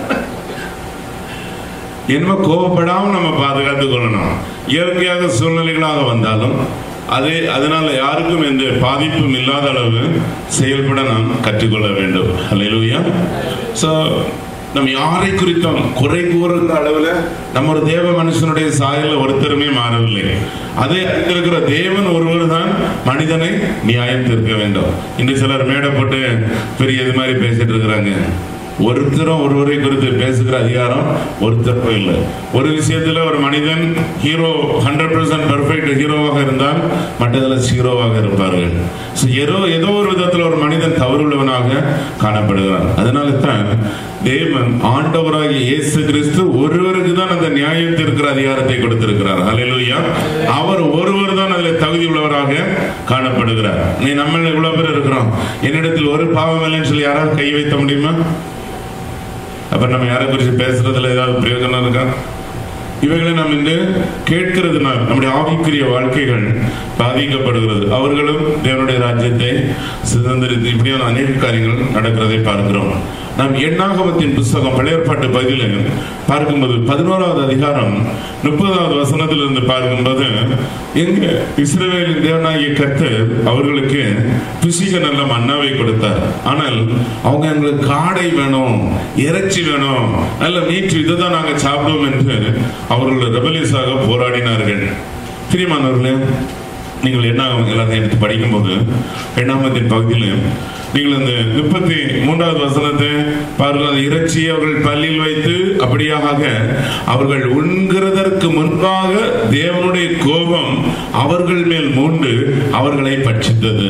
S1: என்னமோ கோவப்படாம நம்ம பாதுகாத்துக் கொள்ளணும் இயற்கையாக சூழ்நிலைகளாக வந்தாலும் அது அதனால யாருக்கும் எந்த பாதிப்பும் இல்லாத அளவு செயல்பட நாம் கற்றுக்கொள்ள வேண்டும் அல்லையா ஸோ நம்ம யாரை குறித்தும் குறை கூறுகிற அளவில் நம்ம ஒரு தேவ மனுஷனுடைய சாயல ஒருத்தருமே மாறவில்லை அதை அறிந்திருக்கிற தேவன் ஒருவர் தான் மனிதனை நியாயம் தீர்க்க வேண்டும் இன்று சிலர் மேடை போட்டு பெரிய இது மாதிரி பேசிட்டு இருக்கிறாங்க ஒருத்தரும் ஒருவரை குறித்து பேசுகிற அதிகாரம் ஒருத்தருக்கும் இல்லை ஒரு விஷயத்துல ஒரு மனிதன் ஹீரோ ஹண்ட்ரட் பர்சன்ட் பெர்ஃபெக்ட் ஹீரோவாக இருந்தால் மற்றதில் ஜீரோவாக இருப்பார்கள் So, ஏதோ ஏதோ ஒரு விதத்தில் ஒரு மனிதன் தவறுள்ளவனாக காணப்படுகிறான் அதனால தான் தேவன் ஆண்டவராகிய இயேசு கிறிஸ்து ஒருவருக்கு தான் அந்த நியாயம் இருக்கிற அதிகாரத்தை கொடுத்திருக்கிறார் ஹalleluya அவர் ஒருவர் தான் அதில் தகுதி உள்ளவராக காணப்படுகிறார் நீ நம்ம இவ்வளவு பேர் இருக்கிறோம் என்னிடத்தில் ஒரு பாவம் இல்லைன்னு சொல்லி யாராவது கை வைத்த முடியுமா அப்ப நம்ம யாரை குறித்து பேசுறதுல ஏதாவது பிரயோஜனம் இருக்கா இவைகளை நாம் இன்று கேட்கிறதுனால் நம்முடைய ஆவிக்குரிய வாழ்க்கைகள் பாதிக்கப்படுகிறது அவர்களும் தேவனுடைய ராஜ்யத்தை சுதந்திரித்து இப்படியான அநேக காரியங்கள் நடக்கிறதை பார்க்கிறோம் நாம் எண்ணாகமத்தின் புஸ்தகம் பழையற்பாட்டு பகுதியில் பார்க்கும்போது பதினோராவது அதிகாரம் முப்பதாவது வசனத்திலிருந்து பார்க்கும்போது எங்க இஸ்ரவேலின் தேவனாகிய கர்த்தர் அவர்களுக்கு புசிக்க நல்ல மன்னாவை கொடுத்தார் ஆனால் அவங்க எங்களுக்கு காடை வேணும் இறைச்சி வேணும் நல்ல மீட்டு இதுதான் நாங்க சாப்பிடுவோம் என்று அவர்கள் ரெபலியஸாக போராடினார்கள் பிரியமானவர்களே நீங்கள் என்ன எல்லாத்தையும் எடுத்து படிக்கும்போது எண்ணாமத்தின் பகுதியில் நீங்கள் இந்த முப்பத்தி மூன்றாவது வசனத்தை பாருங்கள் அந்த இறைச்சியை அவர்கள் பள்ளியில் வைத்து அப்படியாக அவர்கள் உண்கிறதற்கு முன்பாக தேவனுடைய கோபம் அவர்கள் மேல் மூண்டு அவர்களை பட்சித்தது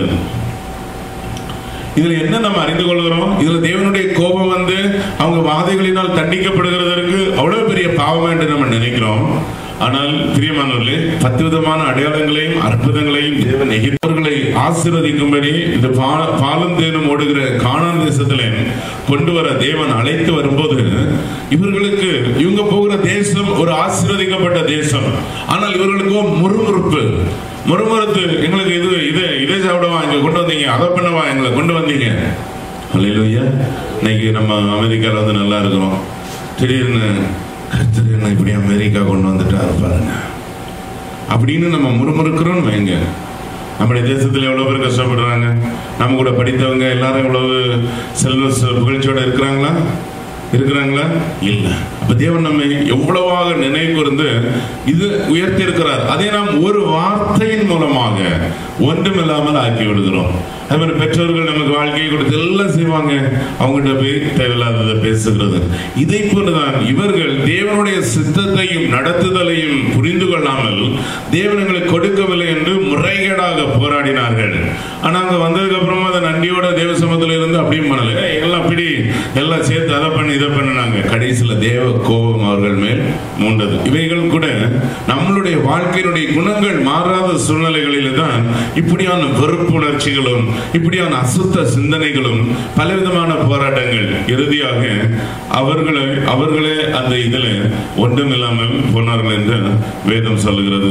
S1: இதுல என்ன நம்ம அறிந்து கொள்கிறோம் இதுல தேவனுடைய கோபம் வந்து அவங்க வாதைகளினால் தண்டிக்கப்படுகிறதற்கு அவ்வளவு பெரிய பாவம் என்று நம்ம நினைக்கிறோம் ஆனால் பிரியமானவர்களே பத்து விதமான அடையாளங்களையும் அற்புதங்களையும் தேவன் எகிப்தர்களை ஆசீர்வதிக்கும்படி இந்த பா- பாலும் தேனும் ஓடுகிற கானான் தேசத்திலே கொண்டு வர தேவன் அழைத்து வரும்போது இவர்களுக்கு இவங்க போகிற தேசம் ஒரு ஆசீர்வதிக்கப்பட்ட தேசம் ஆனால் இவர்களுக்கோ முறுமுறுப்பு முறுமுறுத்து எங்களுக்கு இது இது இதை சாப்பிடவா இங்க கொண்டு வந்தீங்க அதை பண்ணவா எங்களை கொண்டு வந்தீங்க அல்லையா இன்னைக்கு நம்ம அமெரிக்காவில் வந்து நல்லா இருக்கிறோம் திடீர்னு கர்த்தர் என்ன இப்படி அமெரிக்கா கொண்டு வந்துட்டாரு பாருங்க அப்படின்னு நம்ம முறுமுறுக்கிறோம்னு வைங்க நம்முடைய தேசத்தில் எவ்வளோ பேர் கஷ்டப்படுறாங்க நம்ம கூட படித்தவங்க எல்லாரும் எவ்வளவு செல்வ செ- புகழ்ச்சியோட இருக்கிறாங்களா இருக்கிறாங்களா இல்லை அப்ப தேவன் நம்மை எவ்வளவாக நினைவு கூர்ந்து இது உயர்த்தி இருக்கிறார் அதை நாம் ஒரு வார்த்தையின் மூலமாக ஒன்றுமில்லாமல் ஆக்கி விடுகிறோம் அது மாதிரி பெற்றோர்கள் நமக்கு வாழ்க்கையை கொடுத்து எல்லாம் செய்வாங்க அவங்ககிட்ட போய் தேவையில்லாததை பேசுகிறது இதை போலதான் இவர்கள் தேவனுடைய சித்தத்தையும் நடத்துதலையும் புரிந்து கொள்ளாமல் தேவன் எங்களுக்கு கொடுக்கவில்லை என்று முறைகேடாக போராடினார்கள் ஆனா அங்க வந்ததுக்கு அப்புறமா அதை நன்றியோட தேவ சமத்துல இருந்து அப்படியும் பண்ணல "ஏய், எல்லாம் அப்படி எல்லாம் சேர்த்து அதை பண்ணி இதை பண்ணினாங்க கடைசியில தேவ கோபம் அவர்கள் மேல் மூண்டது இவைகள் கூட நம்மளுடைய வாழ்க்கையினுடைய குணங்கள் மாறாத சூழ்நிலைகளில் தான் இப்படியான வெறுப்புணர்ச்சிகளும் இப்படியான அசுத்த சிந்தனைகளும் பலவிதமான போராட்டங்கள் இறுதியாக அவர்களை அவர்களே அந்த இதுல ஒன்றுமில்லாமல் போனார்கள் என்று வேதம் சொல்லுகிறது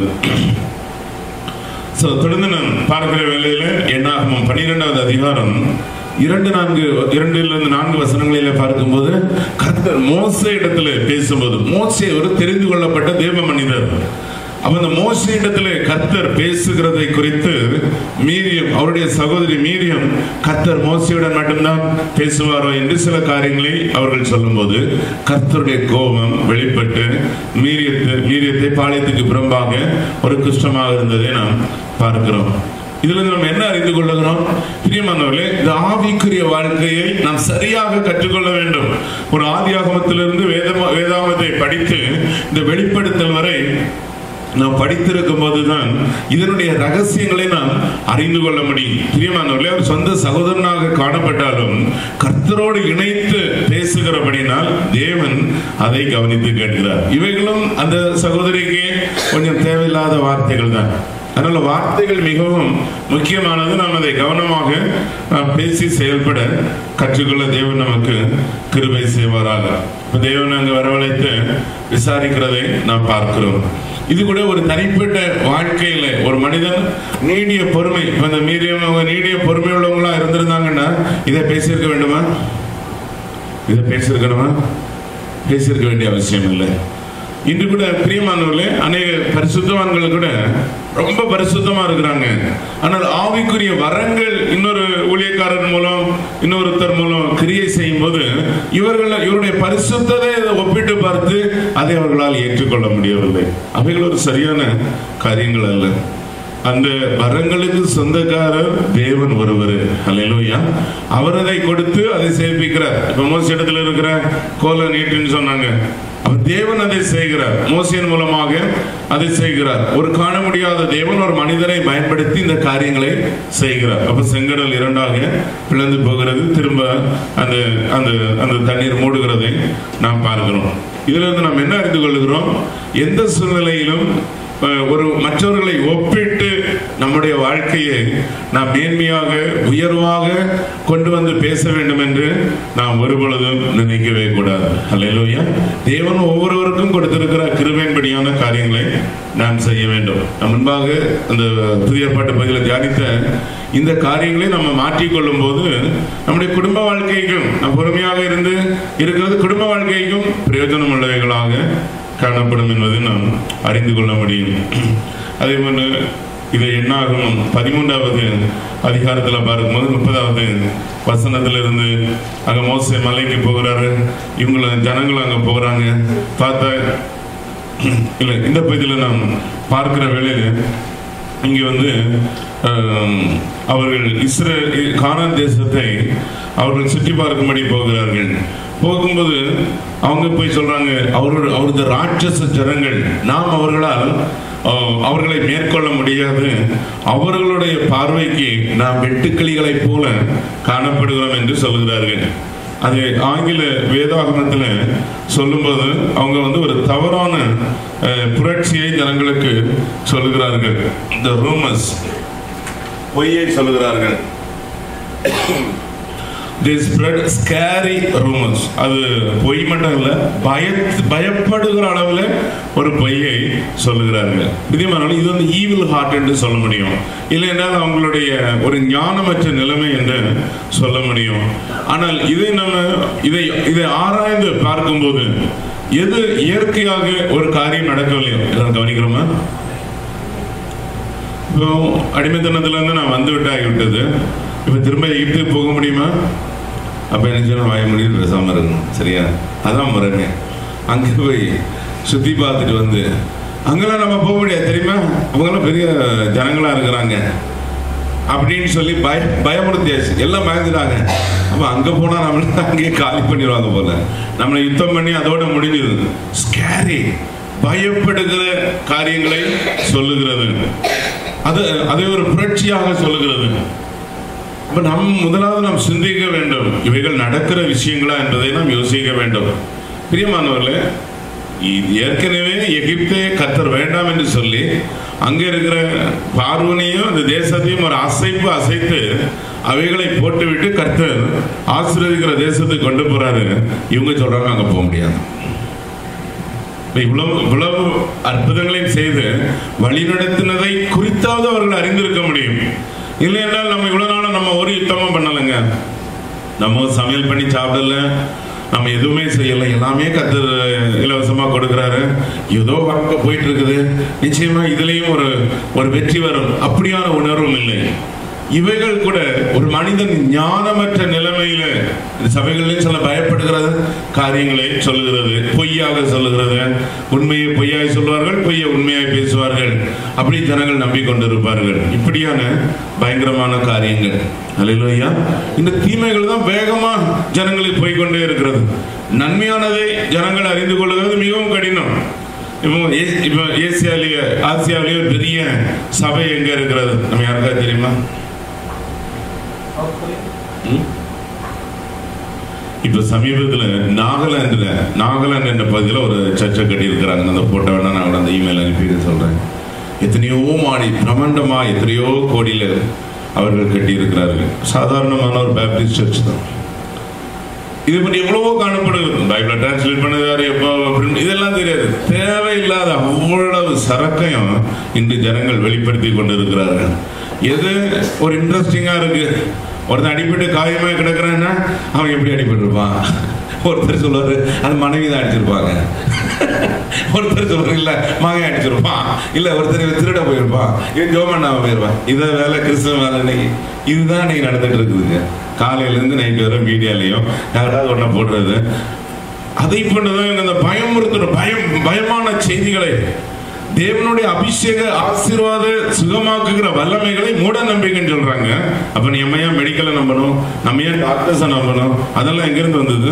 S1: So, தொடர்ந்து நான் பார்க்கிற வேளையில என்னாகமம் பன்னிரெண்டாவது அதிகாரம் இரண்டு நான்கு இரண்டிலிருந்து நான்கு வசனங்களில பார்க்கும்போது கர்த்தர் மோசே இடத்துல பேசும்போது மோசே ஒரு தெரிந்து கொள்ளப்பட்ட தேவ மனிதர் அப்ப அந்த மோசே இடத்துல கர்த்தர் பேசுகிறதை குறித்து மீரியம் அவருடைய சகோதரி மீரியம் கர்த்தர் மோசையுடன் மட்டும்தான் பேசுவாரோ என்று சில காரியங்களை அவர்கள் சொல்லும்போது கர்த்தருடைய கோபம் வெளிப்பட்டு மீரியத்தை மீரியத்தை பாளையத்துக்கு புறம்பாக ஒரு குஷ்டமாக இருந்ததை நாம் பார்க்கிறோம் இதுல இருந்து நம்ம என்ன அறிந்து கொள்ளுகிறோம் பிரியமானவர்களே இந்த ஆவிக்குரிய வாழ்க்கையை நாம் சரியாக கற்றுக்கொள்ள வேண்டும் ஒரு ஆதியாகமத்திலிருந்து வேதமா வேதாகமத்தை படித்து இந்த வெளிப்படுத்தல் வரை நாம் படித்திருக்கும் போதுதான் இதனுடைய ரகசியங்களை நாம் அறிந்து கொள்ள முடியும் பிரியமானவர்களே அவர் சொந்த சகோதரனாக காணப்பட்டாலும் கர்த்தரோடு இணைத்து பேசுகிறபடினால் தேவன் அதை கவனித்து கேட்கிறார் இவைகளும் அந்த சகோதரிக்கு கொஞ்சம் தேவையில்லாத வார்த்தைகள் தான் அதனால வார்த்தைகள் மிகவும் முக்கியமானது நாம் அதை கவனமாக நாம் பேசி செயல்பட கற்றுக்கொள்ள தேவன் நமக்கு கிருபை செய்வாராக இப்ப தேவன் அங்கு வரவழைத்து விசாரிக்கிறதை நாம் பார்க்கிறோம் இது கூட ஒரு தனிப்பட்ட வாழ்க்கையில ஒரு மனிதன் நீடிய பொறுமை இப்ப இந்த மீறியம் அவங்க நீடிய பொறுமை உள்ளவங்களா இருந்திருந்தாங்கன்னா இதை பேசியிருக்க வேண்டுமா இதை பேசியிருக்கணுமா பேசியிருக்க வேண்டிய அவசியம் இல்லை இன்று கூட பிரியமானவர்களே அநேக பரிசுத்தவான்கள் கூட ரொம்ப பரிசுத்தமா இருக்கிறாங்க ஆனால் ஆவிக்குரிய வரங்கள் இன்னொரு ஊழியக்காரர் மூலம் இன்னொருத்தர் மூலம் கிரியை செய்யும் போது இவர்கள் இவருடைய பரிசுத்ததை ஒப்பிட்டு பார்த்து அதை அவர்களால் ஏற்றுக்கொள்ள முடியவில்லை அவைகள் ஒரு சரியான காரியங்கள் அல்ல அந்த வரங்களுக்கு சொந்தக்காரர் தேவன் ஒருவர் அல்லையா அவர் அதை கொடுத்து அதை சேர்ப்பிக்கிறார் இப்ப மோசி இடத்துல இருக்கிற கோல நீட்டுன்னு சொன்னாங்க அவர் தேவன் அதை செய்கிறார் மோசியின் மூலமாக அதை செய்கிறார் ஒரு காண முடியாத தேவன் ஒரு மனிதரை பயன்படுத்தி இந்த காரியங்களை செய்கிறார் அப்ப செங்கடல் இரண்டாக பிளந்து போகிறது திரும்ப அந்த அந்த அந்த தண்ணீர் மூடுகிறதை நாம் பார்க்கிறோம் இதுல இருந்து நாம் என்ன அறிந்து கொள்கிறோம் எந்த சூழ்நிலையிலும் அஹ், ஒரு மற்றவர்களை ஒப்பிட்டு நம்முடைய வாழ்க்கையை நாம் மேன்மையாக உயர்வாக கொண்டு வந்து பேச வேண்டும் என்று நாம் ஒருபொழுதும் நினைக்கவே கூடாது அல்லையா தேவன் ஒவ்வொருவருக்கும் கொடுத்திருக்கிற கிருபையின்படியான காரியங்களை நாம் செய்ய வேண்டும் நம் முன்பாக அந்த புதிய பாட்டு பகுதியில் தியானித்த இந்த காரியங்களை நம்ம மாற்றிக்கொள்ளும் போது நம்முடைய குடும்ப வாழ்க்கைக்கும் நாம் பொறுமையாக இருந்து இருக்கிறது குடும்ப வாழ்க்கைக்கும் பிரயோஜனம் உள்ளவைகளாக காணப்படும் என்பதை நாம் அறிந்து கொள்ள முடியும் அதே போன்று இது என்னாகும் பதிமூன்றாவது அதிகாரத்தில் பார்க்கும்போது முப்பதாவது வசனத்திலிருந்து அங்க மோசே மலைக்கு போகிறாரு இவங்கள ஜனங்களும் அங்க போகிறாங்க பார்த்தா இல்லை இந்த பகுதியில் நாம் பார்க்கிற வேளையில இங்க வந்து ஆம், அவர்கள் இஸ்ரேல் கானான் தேசத்தை அவர்கள் சுற்றி பார்க்கும்படி போகிறார்கள் போகும்போது அவங்க போய் சொல்றாங்க அவர்கள் அவரது ராட்சச ஜனங்கள் நாம் அவர்களால் ஆ, அவர்களை மேற்கொள்ள முடியாது அவர்களுடைய பார்வைக்கு நாம் வெட்டுக்கிளிகளைப் போல காணப்படுகிறோம் என்று சொல்கிறார்கள் அது ஆங்கில வேதாகமத்தில் சொல்லும்போது அவங்க வந்து ஒரு தவறான அஹ், புரட்சியை ஜனங்களுக்கு சொல்லுகிறார்கள் இந்த ரூமஸ் பொய்யை சொல்லுகிறார்கள் they spread scary rumors அது பொய் மட்டும் இல்ல பய பயப்படுகிற அளவில் ஒரு பொய்யை சொல்லுகிறார்கள் விதிமானாலும் இது வந்து ஈவில் ஹார்ட் என்று சொல்ல முடியும் இல்லை என்றால் அவங்களுடைய ஒரு ஞானமற்ற நிலைமை என்று சொல்ல முடியும் ஆனால் இதை நம்ம இதை இதை ஆராய்ந்து பார்க்கும்போது எது இயற்கையாக ஒரு காரியம் நடக்கவில்லையோ எல்லாரும் கவனிக்கிறோமா இப்போ அடிமைத்தனத்துல இருந்து நான் வந்து விட்டு ஆகிவிட்டது இப்போ திரும்ப எகிப்துக்கு போக முடியுமா அப்போ என்ன சொன்னால் வாய முடியும் பேசாமல் இருக்கணும் சரியா அதான் முறைங்க அங்கே போய் சுற்றி பார்த்துட்டு வந்து அங்கெல்லாம் நம்ம போக முடியாது தெரியுமா அவங்கெல்லாம் பெரிய ஜனங்களாக இருக்கிறாங்க அப்படின்னு சொல்லி பய பயமுறுத்தியாச்சு எல்லாம் பயந்துட்டாங்க அப்போ அங்கே போனால் நம்மள அங்கேயே காலி பண்ணிடுவாங்க போல நம்மளை யுத்தம் பண்ணி அதோட முடிஞ்சிருது ஸ்கேரி பயப்படுகிற காரியங்களை சொல்லுகிறது அது அதை ஒரு புரட்சியாக சொல்லுகிறது அப்ப நம் முதலாவது நாம் சிந்திக்க வேண்டும் இவைகள் நடக்கிற விஷயங்களா என்பதை நாம் யோசிக்க வேண்டும் பிரியமானவர்களே இது ஏற்கனவே எகிப்தே கத்தர் வேண்டாம் என்று சொல்லி அங்க இருக்கிற பார்வனையும் அந்த தேசத்தையும் ஒரு அசைப்பு அசைத்து அவைகளை போட்டுவிட்டு கர்த்தர் ஆசீர்வதிக்கிற தேசத்துக்கு கொண்டு போறாரு இவங்க சொல்றாங்க அங்க போக முடியாது இவ்வளவு இவ்வளவு அற்புதங்களையும் செய்து வழிநடத்தினதை குறித்தாவது அவர்கள் அறிந்திருக்க முடியும் இல்லை என்றால் நம்ம இவ்வளவு நாளும் நம்ம ஒரு யுத்தமும் பண்ணலைங்க நம்ம சமையல் பண்ணி சாப்பிடல நம்ம எதுவுமே செய்யலை எல்லாமே கத்து இலவசமா கொடுக்குறாரு ஏதோ வாழ்க்கை போயிட்டு இருக்குது நிச்சயமா இதுலயும் ஒரு ஒரு வெற்றி வரும் அப்படியான உணர்வும் இல்லை இவைகள் கூட ஒரு மனிதன் ஞானமற்ற நிலைமையில இந்த சபைகளிலும் சில பயப்படுகிறது காரியங்களை சொல்லுகிறது பொய்யாக சொல்லுகிறது உண்மையை பொய்யாய் சொல்வார்கள் பொய்யை உண்மையாய் பேசுவார்கள் அப்படி ஜனங்கள் நம்பிக்கொண்டிருப்பார்கள் இப்படியான பயங்கரமான காரியங்கள் அல்லையா இந்த தீமைகள் தான் வேகமா ஜனங்களுக்கு போய்கொண்டே இருக்கிறது நன்மையானதை ஜனங்கள் அறிந்து கொள்வது மிகவும் கடினம் இப்போ ஏ- இப்போ ஏசியாலேயே ஆசியாவிலேயே ஒரு பெரிய சபை எங்க இருக்கிறது நம்ம யாருக்காவது தெரியுமா ம்? இப்ப சமீபத்துல நாகாலாந்துல நாகாலாந்து என்ற பகுதியில் ஒரு சர்ச்சை கட்டி இருக்கிறாங்க அந்த போட்டோ வேணா நான் கூட அந்த இமெயில் அனுப்பி சொல்றேன் எத்தனையோ மாடி பிரமாண்டமா எத்தனையோ கோடியில அவர்கள் கட்டி இருக்கிறார்கள் சாதாரணமான ஒரு பேப்டிஸ்ட் சர்ச் தான் இது பற்றி எவ்வளவோ காணப்படுகிறது பைபிளை டிரான்ஸ்லேட் பண்ணது யாரு எப்போ print இதெல்லாம் தெரியாது தேவையில்லாத அவ்வளவு சரக்கையும் இன்று ஜனங்கள் வெளிப்படுத்தி கொண்டிருக்கிறார்கள் எது ஒரு இன்ட்ரெஸ்டிங்கா இருக்கு ஒருத்தன் அடிபட்டு காயமா கிடக்குறான்னா அவன் எப்படி அடிபட்டிருப்பான் ஒருத்தர் சொல்லுவாரு அது மனைவி தான் அடிச்சிருப்பாங்க ஒருத்தர் சொல்றாரு இல்ல மகன் அடிச்சிருப்பான் இல்ல ஒருத்தர் இவன் திருட போயிருப்பான் இவன் ஜோமண்ணாம போயிருப்பான் இதை வேலை கிறிஸ்தவ வேலை இன்னைக்கு இதுதான் இன்னைக்கு நடந்துட்டு இருக்குதுங்க காலையில இருந்து நைட் வரை மீடியாலையும் யாராவது ஒண்ண போடுறது அதை பண்ணதான் இவங்க அந்த பயமுறுத்துற பயம் பயமான செய்திகளை தேவனுடைய அபிஷேக ஆசீர்வாத சுகமாக்குகிற வல்லமைகளை மூட நம்பிக்கைன்னு சொல்றாங்க அப்ப நீ நம்ம ஏன் மெடிக்கலை நம்பணும் நம்ம ஏன் டாக்டர்ஸை நம்பணும் அதெல்லாம் எங்கிருந்து வந்தது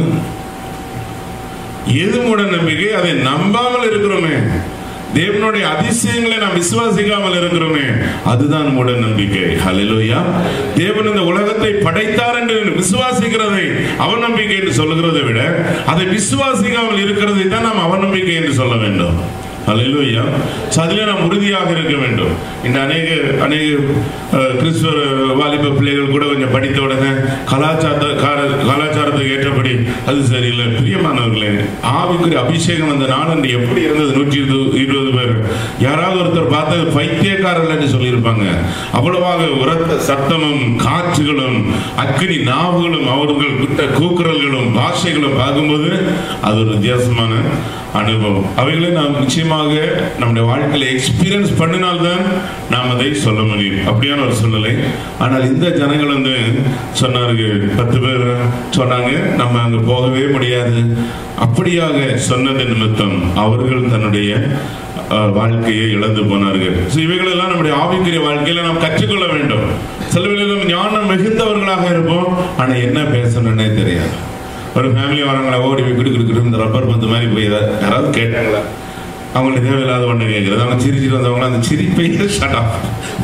S1: எது மூட நம்பிக்கை அதை நம்பாமல் இருக்கிறோமே தேவனுடைய அதிசயங்களை நாம் விசுவாசிக்காமல் இருக்கிறோமே அதுதான் மூட நம்பிக்கை ஹalleluya தேவன் இந்த உலகத்தை படைத்தார் என்று விசுவாசிக்கிறதை அவநம்பிக்கை என்று சொல்லுகிறதை விட அதை விசுவாசிக்காமல் இருக்கிறதை தான் நாம் அவநம்பிக்கை என்று சொல்ல வேண்டும் ஹalleluya So, அதிலே நாம் உறுதியாக இருக்க வேண்டும் இந்த அநேக அநேக அஹ், கிறிஸ்துவ வாலிப பிள்ளைகள் கூட கொஞ்சம் படித்த உடனே கலாச்சார கார- காலாச்சாரத்துக்கு ஏற்றபடி அது சரியில்லை பிரியமானவர்களே ஆவிக்குரிய அபிஷேகம் அந்த நாளன்று எப்படி இருந்தது நூற்றி இருபது இருபது பேர் யாராவது ஒருத்தர் பார்த்து பைத்தியக்காரர்கள் என்று சொல்லியிருப்பாங்க அவ்வளவாக உரத்த சத்தமும் காற்றுகளும் அக்கினி நாவுகளும் அவர்கள் விட்ட கூக்குரல்களும் பாஷைகளும் பார்க்கும்போது அது ஒரு வித்தியாசமான அனுபவம் அவைகளை நாம் நிச்சயமாக நம்முடைய வாழ்க்கையில எக்ஸ்பீரியன்ஸ் பண்ணினால்தான் நாம் அதை சொல்ல முடியும் அப்படியான ஒரு சூழ்நிலை ஆனால் இந்த ஜனங்கள் வந்து சொன்னார்கள் பத்து பேர் சொன்னாங்க நம்ம அங்க போகவே முடியாது அப்படியாக சொன்னது நிமித்தம் அவர்கள் தன்னுடைய அஹ், வாழ்க்கையை இழந்து போனார்கள் So, இவைகளெல்லாம் நம்முடைய ஆவிக்குரிய வாழ்க்கையில நாம் கற்றுக்கொள்ள வேண்டும் சில வேளையில நம்ம ஞானம் மிகுந்தவர்களாக இருப்போம் ஆனா என்ன பேசணும்னே தெரியாது ஒரு ஃபேமிலி வரவங்கள ஓடி போய் கிடு கிடு கிடு இந்த ரப்பர் பந்து மாதிரி போய் ஏதாவது யாராவது கேட்டாங்களா அவங்களுக்கு தேவையில்லாத ஒன்று கேட்குறது அவங்க சிரிச்சிட்டு வந்தவங்க அந்த சிரிப்பை ஷட் ஆஃப்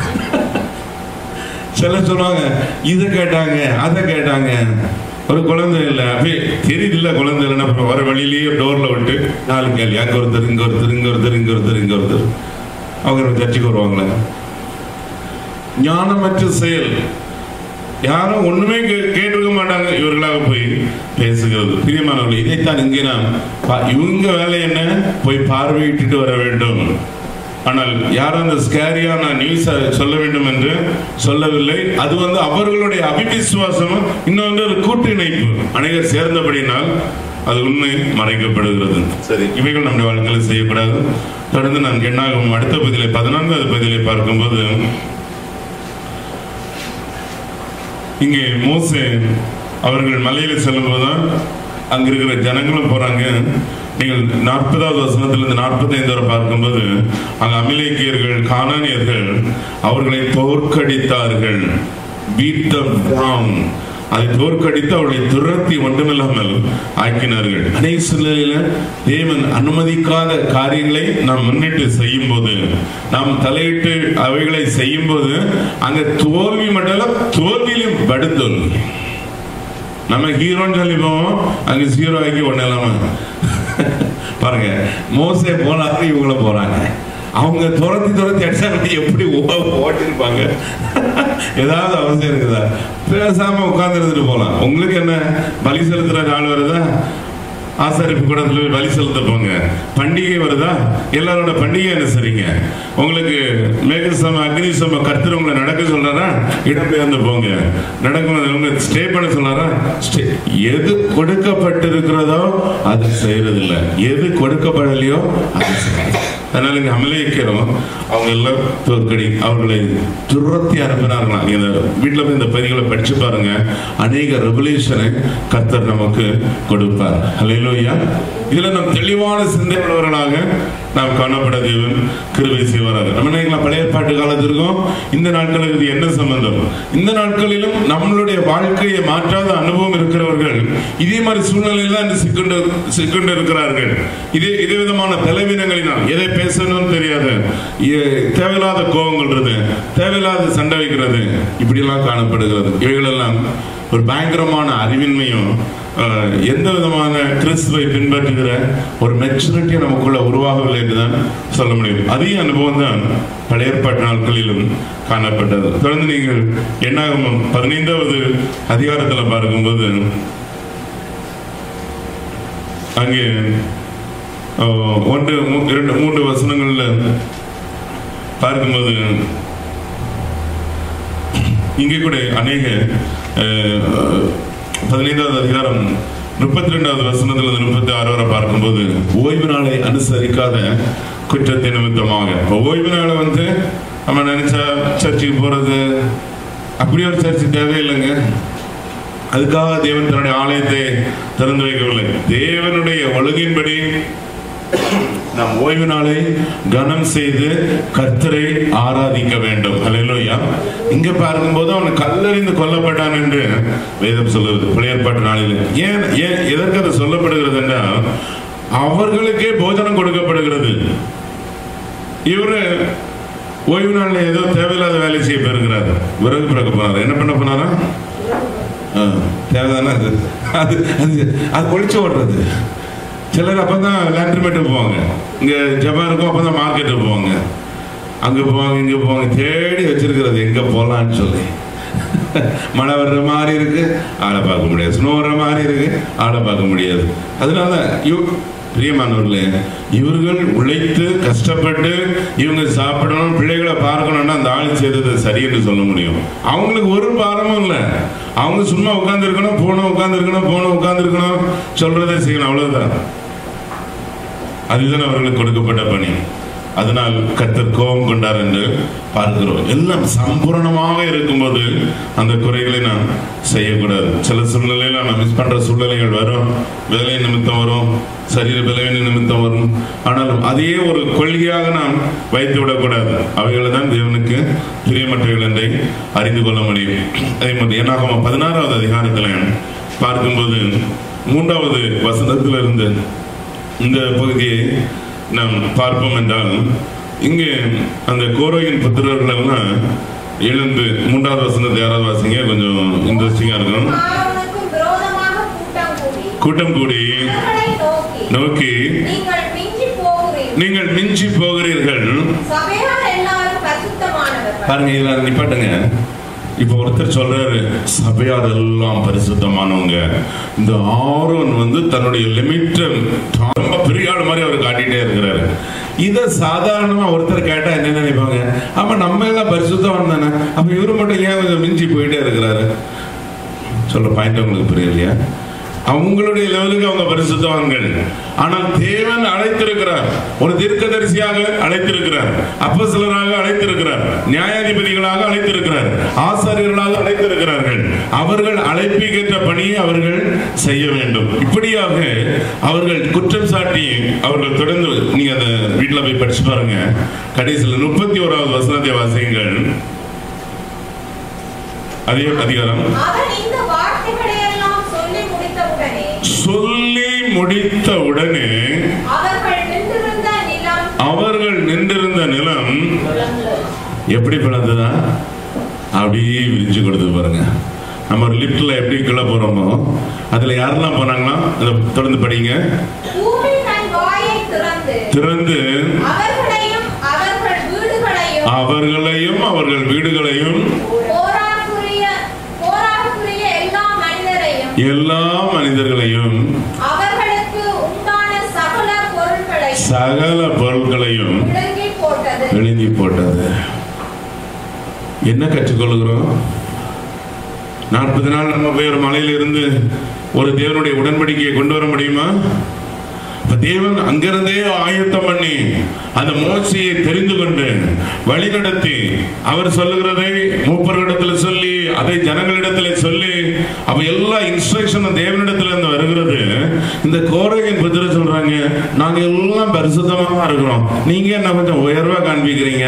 S1: சில சொல்லுவாங்க இதை கேட்டாங்க அதை கேட்டாங்க ஒரு குழந்தை இல்லை அப்படியே தெரியுதுல்ல குழந்தை இல்லைன்னா அப்புறம் வர வழியிலேயே டோர்ல விட்டு நாலு கேள்வி அங்க ஒருத்தர் இங்க ஒருத்தர் இங்க ஒருத்தர் இங்க ஒருத்தர் இங்க ஒருத்தர் அவங்க நம்ம சர்ச்சுக்கு வருவாங்களே ஞானமற்ற செயல் யாரும் ஒண்ணுமே கே- கேட்டிருக்க மாட்டாங்க இவர்களாக போய் பேசுகிறது பிரியமானவர்கள் இதைத்தான் இங்கே நாம் பா- இவங்க வேலை என்ன போய் பார்வையிட்டுட்டு வர வேண்டும் ஆனால் யாரும் அந்த ஸ்கேரியான நியூஸ் சொல்ல வேண்டும் என்று சொல்லவில்லை அது வந்து அவர்களுடைய அபிவிசுவாசம் இன்னொன்று ஒரு கூட்டு இணைப்பு அனைவர் சேர்ந்தபடினால் அது உண்மை மறைக்கப்படுகிறது சரி இவைகள் நம்முடைய வாழ்க்கையில் செய்யக்கூடாது தொடர்ந்து நான் எண்ணாகும் அடுத்த பகுதியிலே பதினான்காவது பகுதியிலே பார்க்கும்போது இங்கே மோசே அவர்கள் மலையில செல்லும்போதுதான் அங்க இருக்கிற ஜனங்களும் போறாங்க நீங்கள் நாற்பதாவது வசனத்திலிருந்து நாற்பத்தைந்து வரை பார்க்கும்போது அங்க அமிலேக்கியர்கள் கானானியர்கள் அவர்களை தோற்கடித்தார்கள் beat them down அதை தோற்கடித்து அவர்களை துரத்தி ஒன்றுமில்லாமல் ஆக்கினார்கள் அநேக சூழ்நிலையில தேவன் அனுமதிக்காத காரியங்களை நாம் முன்னிட்டு செய்யும் போது நாம் தலையிட்டு அவைகளை செய்யும் போது அங்க தோல்வி மட்டும் இல்ல தோல்வியிலும் படுத்தோல்வி நம்ம ஹீரோன்னு சொல்லி போவோம் அங்க ஜீரோ ஆக்கி ஒண்ணு இல்லாம பாருங்க மோசே போனாங்க இவங்கள போறாங்க அவங்க துரத்தி துரத்தி அடிச்சாங்க எப்படி ஓ- ஓட்டிருப்பாங்க ஏதாவது அவசியம் இருக்குதா பேசாம உட்கார்ந்து இருந்துட்டு போலாம் உங்களுக்கு என்ன பலி செலுத்துற நாள் வருதா ஆசாரிப்பு கூடத்துல போய் பலி செலுத்த போங்க பண்டிகை வருதா எல்லாரோட பண்டிகை அனுசரிங்க உங்களுக்கு மேகசம அக்னிசம கர்த்தர் உங்களை நடக்க சொல்றாரா இடம்பெயர்ந்து போங்க நடக்கும் உங்க ஸ்டே பண்ண சொல்றாரா ஸ்டே எது கொடுக்கப்பட்டிருக்கிறதோ அது செய்யறது இல்ல எது கொடுக்கப்படலையோ அது செய்யறது அதனால இங்க அமலேக்கிறோம் அவங்க எல்லாம் தோற்கடி அவர்களை துரத்தி அனுப்பினார்களாம் நீங்க இந்த வீட்டுல போய் இந்த பதிகளை படிச்சு பாருங்க அநேக ரெவல்யூஷனை கர்த்தர் நமக்கு கொடுப்பார் ஹalleluya இதுல நம் தெளிவான சிந்தை உள்ளவர்களாக நாம் காணப்பட தேவன் கிருபை செய்வார்கள் நம்ம நினைக்கலாம் பழைய பாட்டு காலத்திற்கும் இந்த நாட்களுக்கு இது என்ன சம்பந்தம் இந்த நாட்களிலும் நம்மளுடைய வாழ்க்கையை மாற்றாத அனுபவம் இருக்கிறவர்கள் இதே மாதிரி சூழ்நிலையில இந்த சிக்கண்டு சிக்கண்டு இருக்கிறார்கள் இதே இதே விதமான பலவீனங்களினால் எதை பேசணும்னு தெரியாது எ- தேவையில்லாத கோபங்கள் இருக்கு தேவையில்லாத சண்டை வைக்கிறது இப்படியெல்லாம் காணப்படுகிறது இவைகளெல்லாம் ஒரு பயங்கரமான அறிவின்மையும் அஹ், எந்த விதமான கிறிஸ்துவை பின்பற்றுகிற ஒரு மெச்சூரிட்டியை நமக்குள்ள உருவாகவில்லை என்றுதான் சொல்ல முடியும் அதே அனுபவம் தான் பழைய ஏற்பாட்டு நாட்களிலும் காணப்பட்டது தொடர்ந்து நீங்கள் என்னாகும் பதினைந்தாவது அதிகாரத்தில் பார்க்கும்போது அங்கே அஹ், ஒன்று மூ- இரண்டு மூன்று வசனங்கள்ல பார்க்கும்போது இங்கே கூட அநேக அஹ், பதினைந்தாவது அதிகாரம் முப்பத்தி ரெண்டாவது வசனத்துல முப்பத்தி ஆறு வரை பார்க்கும்போது ஓய்வு நாளை அனுசரிக்காத குற்றத்தை நிமித்தமாக இப்ப ஓய்வு நாளை வந்து நம்ம நினைச்சா சர்ச்சுக்கு போறது அப்படி ஒரு சர்ச்சு தேவையில்லைங்க அதுக்காக தேவன் தன்னுடைய ஆலயத்தை திறந்து வைக்கவில்லை தேவனுடைய ஒழுங்கின்படி நாம் ஓய்வு நாளை கனம் செய்து கர்த்தரை ஆராதிக்க வேண்டும் அல்லேலூயா இங்க பார்க்கும்போது அவன் கல்லறிந்து கொல்லப்பட்டான் என்று வேதம் சொல்லுவது பழைய ஏற்பாட்டு நாளில் ஏன் ஏன் எதற்கு அது சொல்லப்படுகிறது என்றால் அவர்களுக்கே போஜனம் கொடுக்கப்படுகிறது இவரு ஓய்வு நாள்ல ஏதோ தேவையில்லாத வேலை செய்ய போயிருக்கிறார் விறகு பிறக்க போனார் என்ன பண்ண போனாரா ஆ, தேவைதானே அது அது அது அது ஒழிச்சு ஓடுறது சிலர் அப்போ தான் லேண்ட்ரிமேட்டுக்கு போவாங்க இங்கே ஜப்பானுக்கும் அப்போ தான் மார்க்கெட்டுக்கு போவாங்க அங்கே போவாங்க இங்கே போவாங்க தேடி வச்சிருக்கிறது எங்கே போகலான்னு சொல்லி மழை வர்ற மாதிரி இருக்கு ஆளை பார்க்க முடியாது ஸ்னோ வர்ற மாதிரி இருக்கு ஆளை பார்க்க முடியாது அதனால இவ பிரியமானவர்களே இவர்கள் உழைத்து கஷ்டப்பட்டு இவங்க சாப்பிடணும் பிள்ளைகளை பார்க்கணும்னா அந்த ஆள் செய்தது சரி என்று சொல்ல முடியும் அவங்களுக்கு ஒரு பாரமும் இல்லை அவங்க சும்மா உட்காந்துருக்கணும் போகணும் உட்காந்துருக்கணும் போகணும் உட்காந்துருக்கணும் சொல்றதை செய்யணும் அவ்வளவுதான் அதுதான் அவர்களுக்கு கொடுக்கப்பட்ட பணி அதனால் கர்த்தர் கோபம் கொண்டார் என்று பார்க்கிறோம் எல்லாம் சம்பூரணமாக இருக்கும்போது அந்த குறைகளை நாம் செய்யக்கூடாது சில சூழ்நிலையில நாம் மிஸ் பண்ற சூழ்நிலைகள் வரும் வேலை நிமித்தம் வரும் சரீர பலவீன நிமித்தம் வரும் ஆனாலும் அதையே ஒரு கொள்கையாக நாம் வைத்து விடக்கூடாது அவைகளை தான் தேவனுக்கு பிரியமற்றவர்கள் என்றை அறிந்து கொள்ள முடியும் அதே மாதிரி என்னாகும் பதினாறாவது அதிகாரத்தில் பார்க்கும்போது மூன்றாவது வசனத்திலிருந்து இந்த பகுதியை நாம் பார்ப்போம் என்றால் இங்கே அந்த கோரோயின் புத்திரர்கள் எல்லாம் எழுந்து மூன்றாவது வசனத்தை யாராவது வாசிங்க கொஞ்சம் இன்ட்ரெஸ்டிங்கா இருக்கும்
S2: ஆரோனுக்கும் விரோதமாக கூட்டம் கூடி
S1: கூட்டம் கூடி
S2: அவர்களை நோக்கி
S1: நோக்கி
S2: நீங்கள் மிஞ்சி போகிறீர்கள்
S1: நீங்கள் மிஞ்சி போகிறீர்கள்
S2: சபையார் எல்லாரும் பரிசுத்தமானவர்கள்
S1: பாருங்க இதுல நிப்பாட்டுங்க இப்போ ஒருத்தர் சொல்றாரு சபையார் எல்லாம் பரிசுத்தமானவங்க இந்த ஆரோன் வந்து தன்னுடைய லிமிட் ரொம்ப பெரிய ஆள் மாதிரி அவர் காட்டிட்டே இருக்கிறாரு இத சாதாரணமா ஒருத்தர் கேட்டா என்ன நினைப்பாங்க ஆமா நம்ம எல்லாம் பரிசுத்தம் தானே அப்ப இவரு மட்டும் ஏன் கொஞ்சம் மிஞ்சி போயிட்டே இருக்கிறாரு சொல்ற பாயிண்ட் உங்களுக்கு புரியலையா அவங்களுடைய லெவலுக்கு அவங்க பரிசுத்தவான்கள் ஆனால் தேவன் அழைத்திருக்கிறார் ஒரு தீர்க்கதரிசியாக அழைத்திருக்கிறார் அப்போஸ்தலராக அழைத்திருக்கிறார் நியாயாதிபதிகளாக அழைத்திருக்கிறார் ஆசாரியர்களாக அழைத்திருக்கிறார்கள் அவர்கள் அழைப்புக்கேற்ற பணியை அவர்கள் செய்ய வேண்டும் இப்படியாக அவர்கள் குற்றம் சாட்டி அவர்கள் தொடர்ந்து நீங்க அதை வீட்டுல போய் படிச்சு பாருங்க கடைசியில் முப்பத்தி ஓராவது வசனத்தை வாசியுங்கள் அதே அதிகாரம்
S2: அவன் இந்த வார்த்தைகளை எல்லாம் சொல்லி முடித்தவுடனே
S1: சொல்லி முடித்த உடனே
S2: அவர்கள் நின்றிருந்த நிலம்
S1: அவர்கள் நின்றிருந்த நிலம்
S2: புலங்கள்
S1: எப்படி பிளந்ததா அப்படியே விரிஞ்சு கொடுத்து பாருங்க நம்ம ஒரு லிப்ட்ல எப்படி கீழே போறோமோ அதுல யாரெல்லாம் போனாங்களா அதை தொடர்ந்து படிங்க
S2: பூமி தன் வாயை திறந்து
S1: திறந்து
S2: அவர்களையும் அவர்கள் வீடுகளையும்
S1: அவர்களையும் அவர்கள் வீடுகளையும்
S2: போராக்குரிய போராக்குரிய எல்லா மனிதரையும்
S1: எல்லா மனிதர்களையும்
S2: அவர்களுக்கு உண்டான சகல பொருட்களையும்
S1: சகல பொருட்களையும்
S2: விழுங்கி போட்டது
S1: விழுங்கி போட்டது என்ன கற்றுக்கொள்கிறோம் நாற்பது நாள் நம்ம போய் ஒரு மலையில இருந்து ஒரு தேவனுடைய உடன்படிக்கையை கொண்டு வர முடியுமா இப்ப தேவன் அங்கிருந்தே ஆயத்தம் பண்ணி அந்த மோசையை தெரிந்து கொண்டு வழிநடத்தி அவர் சொல்லுகிறதை மூப்பர்களிடத்துல சொல்லி அதை ஜனங்களிடத்துல சொல்லி அப்ப எல்லா இன்ஸ்ட்ரக்ஷனும் தேவனிடத்துல இருந்து வருகிறது இந்த கோரையின் புத்திர சொல்றாங்க நாங்க எல்லாம் பரிசுத்தமா இருக்கிறோம் நீங்க என்ன கொஞ்சம் உயர்வா காண்பிக்கிறீங்க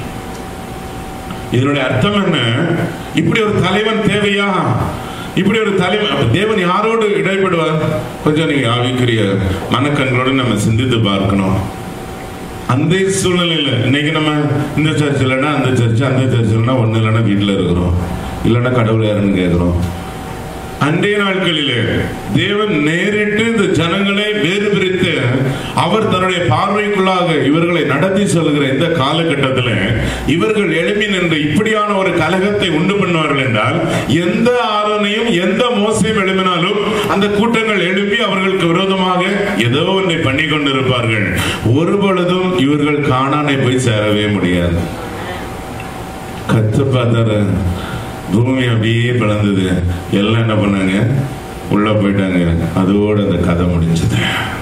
S1: இதனுடைய அர்த்தம் என்ன இப்படி ஒரு தலைவன் தேவையா இப்படி ஒரு தலைவன் அப்ப தேவன் யாரோடு இடைப்படுவார் கொஞ்சம் நீங்க ஆவிக்குரிய மனக்கண்களோடு நம்ம சிந்தித்து பார்க்கணும் அந்த சூழ்நிலையில இன்னைக்கு நம்ம இந்த சர்ச் இல்லைன்னா அந்த சர்ச் அந்த சர்ச் இல்லைன்னா ஒண்ணு இல்லைன்னா வீட்டுல இருக்கிறோம் இல்லைன்னா கடவுள் யாருன்னு கேட்கிறோம் அன்றைய நாட்களிலே தேவன் நேரிட்டு இந்த ஜனங்களை வேறு பிரித்து அவர் தன்னுடைய பார்வைக்குள்ளாக இவர்களை நடத்தி செல்கிற இந்த காலகட்டத்தில் இவர்கள் எழுப்பி நின்று இப்படியான ஒரு கலகத்தை உண்டு பண்ணுவார்கள் என்றால் எந்த ஆரோனையும் எந்த மோசையும் எழுப்பினாலும் அந்த கூட்டங்கள் எழுப்பி அவர்களுக்கு விரோதமாக ஏதோ ஒன்றை பண்ணி கொண்டிருப்பார்கள் ஒரு பொழுதும் இவர்கள் காணானை போய் சேரவே முடியாது கத்து பார்த்தாரு பூமி அப்படியே பிளந்தது எல்லாம் என்ன பண்ணாங்க உள்ள போயிட்டாங்க அதோட அந்த கதை முடிஞ்சது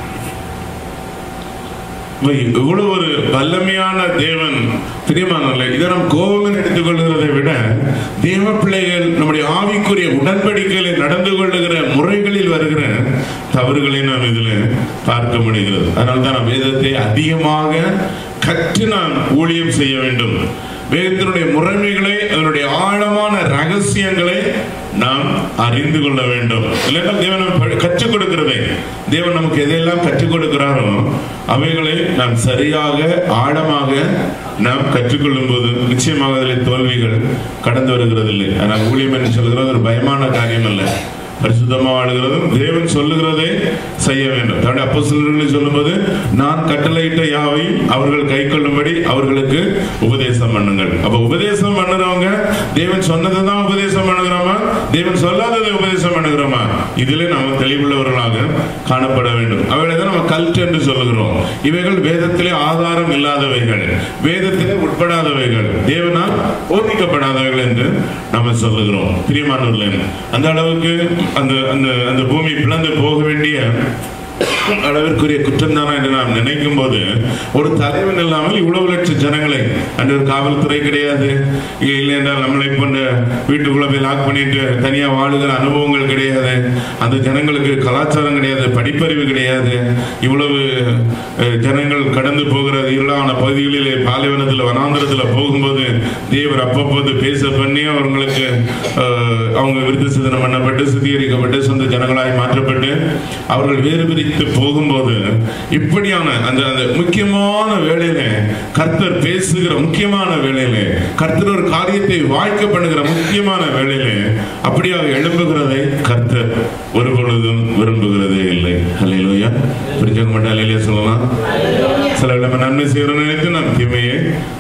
S1: இப்ப இவ்வளவு ஒரு வல்லமையான தேவன் பிரியமானவர்களே இதை நாம் கோபம் எடுத்துக்கொள்கிறதை விட தேவ பிள்ளைகள் நம்முடைய ஆவிக்குரிய உடன்படிக்கைகளை நடந்து கொள்ளுகிற முறைகளில் வருகிற தவறுகளை நாம் இதில் பார்க்க முடிகிறது அதனால தான் நாம் வேதத்தை அதிகமாக கற்று நாம் ஊழியம் செய்ய வேண்டும் வேதத்தினுடைய முறைமைகளை அதனுடைய ஆழமான ரகசியங்களை நாம் அறிந்து கொள்ள வேண்டும் இல்லைன்னா தேவன் நமக்கு கற்றுக் கொடுக்கிறதை தேவன் நமக்கு எதையெல்லாம் கற்றுக் கொடுக்கிறாரோ அவைகளை நாம் சரியாக ஆழமாக நாம் கற்றுக்கொள்ளும் போது நிச்சயமாக அதில் தோல்விகள் கடந்து வருகிறது இல்லை ஆனால் ஊழியம் என்று சொல்கிறது ஒரு பயமான காரியம் அல்ல பரிசுத்தமா வாழ்கிறதும் தேவன் சொல்லுகிறதை செய்ய வேண்டும் தன்னுடைய அப்போஸ்தலர்களை சொல்லும்போது நான் கட்டளையிட்ட யாவையும் அவர்கள் கை கொள்ளும்படி அவர்களுக்கு உபதேசம் பண்ணுங்கள் அப்ப உபதேசம் பண்ணுறவங்க தேவன் சொன்னதை தான் உபதேசம் பண்ணுகிறோமா தேவன் சொல்லாததை உபதேசம் பண்ணுகிறோமா இதிலே நாம் தெளிவுள்ளவர்களாக காணப்பட வேண்டும் அவைகளை தான் நம்ம கல்ட் என்று சொல்லுகிறோம் இவைகள் வேதத்திலே ஆதாரம் இல்லாதவைகள் வேதத்திலே உட்படாதவைகள் தேவனால் போதிக்கப்படாதவைகள் என்று நம்ம சொல்லுகிறோம் பிரியமானவர்களே அந்த அளவுக்கு அந்த அந்த அந்த பூமி பிளந்து போக வேண்டிய அளவிற்குரிய குற்றம் தானா என்று நாம் நினைக்கும் போது ஒரு தலைவன் இல்லாமல் இவ்வளவு லட்சம் ஜனங்களை அன்று ஒரு காவல்துறை கிடையாது இல்லை என்றால் நம்மளை போன்ற வீட்டுக்குள்ள போய் லாக் பண்ணிட்டு தனியா வாழுகிற அனுபவங்கள் கிடையாது அந்த ஜனங்களுக்கு கலாச்சாரம் கிடையாது படிப்பறிவு கிடையாது இவ்வளவு அஹ், ஜனங்கள் கடந்து போகிற இருளான பகுதிகளிலே பாலைவனத்தில் வனாந்திரத்தில் போகும்போது தேவர் அப்பப்போது பேச பண்ணி அவங்களுக்கு அஹ், அவங்க விருது சிதனம் பண்ணப்பட்டு சுத்திகரிக்கப்பட்டு சொந்த ஜனங்களாய் மாற்றப்பட்டு அவர்கள் வேறு பிரித்து போகும்போது இப்படியான அந்த அந்த முக்கியமான வேளையில கர்த்தர் பேசுகிற முக்கியமான வேளையில கர்த்தர் ஒரு காரியத்தை வாய்க்க பண்ணுகிற முக்கியமான வேளையில அப்படியாக எழும்புகிறதை கர்த்தர் ஒரு பொழுதும் விரும்புகிறதே இல்லை அல்லையா புரிஞ்சுக்க மாட்டா இல்லையா சொல்லலாம் சில நம்ம நன்மை செய்யறோம் நினைத்து நாம் தீமையை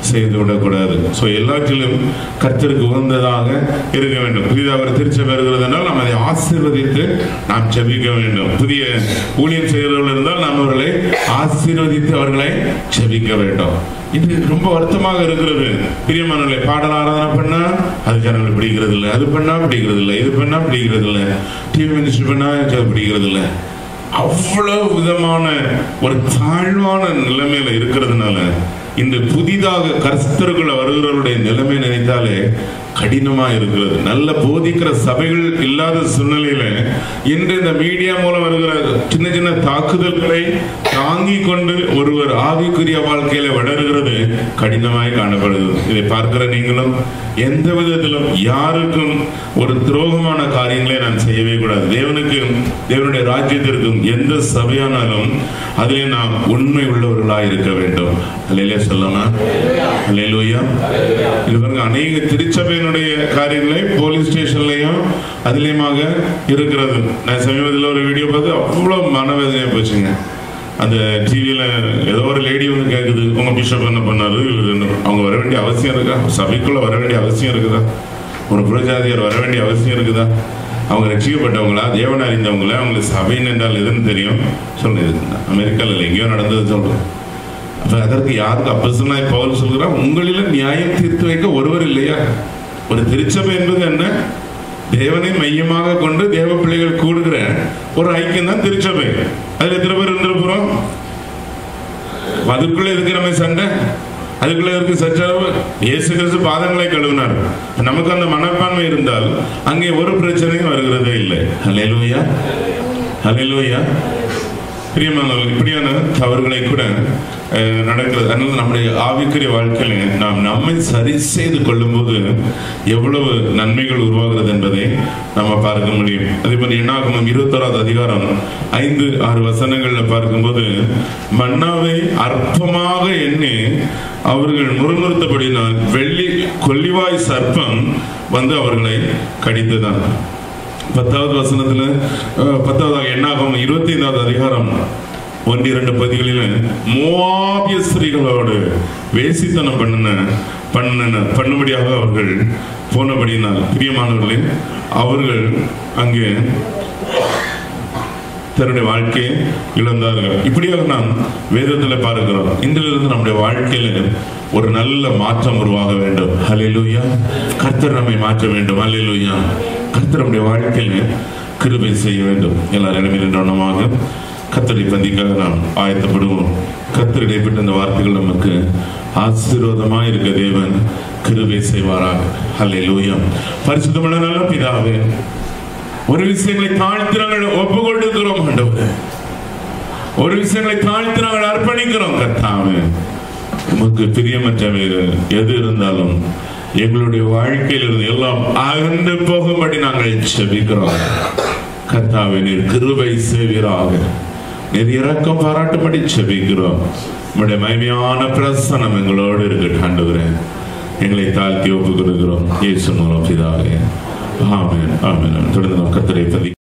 S1: செய்து விடக்கூடாது ஸோ எல்லாற்றிலும் கர்த்தருக்கு உகந்ததாக இருக்க வேண்டும் புதிதாக ஒரு திருச்சபை இருக்கிறது என்றால் நாம் அதை ஆசீர்வதித்து நாம் ஜெபிக்க வேண்டும் புதிய ஊழியம் செய்கிறவர்கள் இருந்தால் நாம் அவர்களை ஆசீர்வதித்து அவர்களை ஜெபிக்க வேண்டும் இது ரொம்ப வருத்தமாக இருக்கிறது பிரியமானவர்களை பாடல் ஆராதனை பண்ணா அது ஜனங்களை பிடிக்கிறது இல்லை அது பண்ணா பிடிக்கிறது இல்லை இது பண்ணா பிடிக்கிறது இல்லை டிவி மினிஸ்டர் பண்ணா பிடிக்கிறது இல்லை அவ்வளவு விதமான ஒரு தாழ்வான நிலைமையில இருக்கிறதுனால இந்த புதிதாக கர்த்தருக்குள்ள வருகிறவருடைய நிலைமை நினைத்தாலே கடினமா இருக்கிறது நல்ல போதிக்கிற சபைகள் இல்லாத சூழ்நிலையில இன்று இந்த மீடியா மூலம் வருகிற சின்ன சின்ன தாக்குதல்களை தாங்கி கொண்டு ஒருவர் ஆவிக்குரிய வாழ்க்கையில வளர்கிறது கடினமாய் காணப்படுகிறது இதை பார்க்கிற நீங்களும் எந்த விதத்திலும் யாருக்கும் ஒரு துரோகமான காரியங்களை நான் செய்யவே கூடாது தேவனுக்கும் தேவனுடைய ராஜ்யத்திற்கும் எந்த சபையானாலும் அதிலே நாம் உண்மை உள்ளவர்களாய் இருக்க வேண்டும் அல்லையிலே சொல்லலாம் அல்லையிலூயா இது பாருங்க அநேக திருச்சபையினுடைய காரியங்களை போலீஸ் ஸ்டேஷன்லயும் அதுலயுமாக இருக்கிறது நான் சமீபத்தில் ஒரு வீடியோ பார்த்து அவ்வளவு மனவேதனையா போச்சுங்க அந்த டிவியில ஏதோ ஒரு லேடி வந்து கேக்குது உங்க பிஷப் என்ன பண்ணாரு இவரு என்ன- அவங்க வர வேண்டிய அவசியம் இருக்கா சபைக்குள்ள வர வேண்டிய அவசியம் இருக்குதா ஒரு புரஜாதியார் வர வேண்டிய அவசியம் இருக்குதா அவங்க ரட்சிக்கப்பட்டவங்களா தேவன் அறிந்தவங்களா அவங்களுக்கு சபைன்னு என்றால் எதுன்னு தெரியும் சொல்லுது அமெரிக்கால இல்லை எங்கேயோ நடந்தது சொல்றேன் அப்ப அதற்கு யாருக்கு அப்பசனாய் பவுல் சொல்கிறான் உங்களில நியாயம் தீர்த்து வைக்க ஒருவர் இல்லையா ஒரு திருச்சபை என்பது என்ன தேவனை மையமாக கொண்டு தேவ பிள்ளைகள் கூடுகிற ஒரு ஐக்கியம் தான் திருச்சபை அதுல எத்தனை பேர் இருந்திருக்கிறோம் அதுக்குள்ள எதுக்கு நம்ம சண்டை அதுக்குள்ள இருக்கு சச்சரவு இயேசு கிறிஸ்து பாதங்களை கழுவினார் நமக்கு அந்த மனப்பான்மை இருந்தால் அங்கே ஒரு பிரச்சனையும் வருகிறதே இல்லை அல்லேலூயா அல்லேலூயா பிரியமானவர்கள் இப்படியான தவறுகளை கூட அஹ், நடக்கிறது அதனால நம்முடைய ஆவிக்குரிய வாழ்க்கையில நாம் நம்மை சரி செய்து கொள்ளும்போது எவ்வளவு நன்மைகள் உருவாகிறது என்பதை நம்ம பார்க்க முடியும் அதே மாதிரி என்னாகும் இருபத்தோராவது அதிகாரம் ஐந்து ஆறு வசனங்கள்ல பார்க்கும்போது மன்னாவை அற்பமாக எண்ணி அவர்கள் முறுமுறுத்தபடினால் வெள்ளி கொல்லிவாய் சர்ப்பம் வந்து அவர்களை கடித்ததான் பத்தாவது வசனத்துல அஹ், பத்தாவது எண்ணாகும் இருபத்தி ஐந்தாவது அதிகாரம் ஒன்று இரண்டு பகுதிகளில் மோவாபிய ஸ்திரீகளோடு வேசித்தனம் பண்ணின பண்ணின பண்ணும்படியாக அவர்கள் போனபடியினால் பிரியமானவர்களே அவர்கள் அங்கே தன்னுடைய வாழ்க்கையை இழந்தார்கள் இப்படியாக நாம் வேதத்தில் பார்க்கிறோம் இன்றிலிருந்து நம்முடைய வாழ்க்கையில ஒரு நல்ல மாற்றம் உருவாக வேண்டும் ஹalleluya கர்த்தர் நம்மை மாற்ற வேண்டும் ஹalleluya கர்த்தர் நம்முடைய வாழ்க்கையில கிருபை செய்ய வேண்டும் எல்லாரும் இடமில்லாமல் கத்தரை பந்திக்காக நாம் ஆயத்தப்படுவோம் கத்தர் இடைப்பட்ட இந்த வார்த்தைகள் நமக்கு ஆசீர்வாதமாக இருக்க தேவன் கிருபை செய்வாராக ஹalleluya பரிசுத்தமான நல்ல பிதாவே ஒரு விஷயங்களை தாழ்த்தி நாங்கள் ஒப்பு கொடுக்கிறோம் ஆண்டவரே ஒரு விஷயங்களை தாழ்த்தி நாங்கள் அர்ப்பணிக்கிறோம் கர்த்தாவே உமக்கு பிரியமற்றவைகள் எது இருந்தாலும் எங்களுடைய வாழ்க்கையில் இருந்து எல்லாம் அகன்று போகும்படி நாங்கள் செபிக்கிறோம் கர்த்தாவே நீர் கிருபை செய்வீராக நீர் இரக்கம் பாராட்டும்படி செபிக்கிறோம் உம்முடைய மகிமையான பிரசனம் எங்களோடு இருக்கட்டும் ஆண்டவரே எங்களை தாழ்த்தி ஒப்பு கொடுக்கிறோம் இயேசு மூலம் பிதாவே ஆமென் ஆமென் தொடர்ந்து நாம் கத்தரை பதி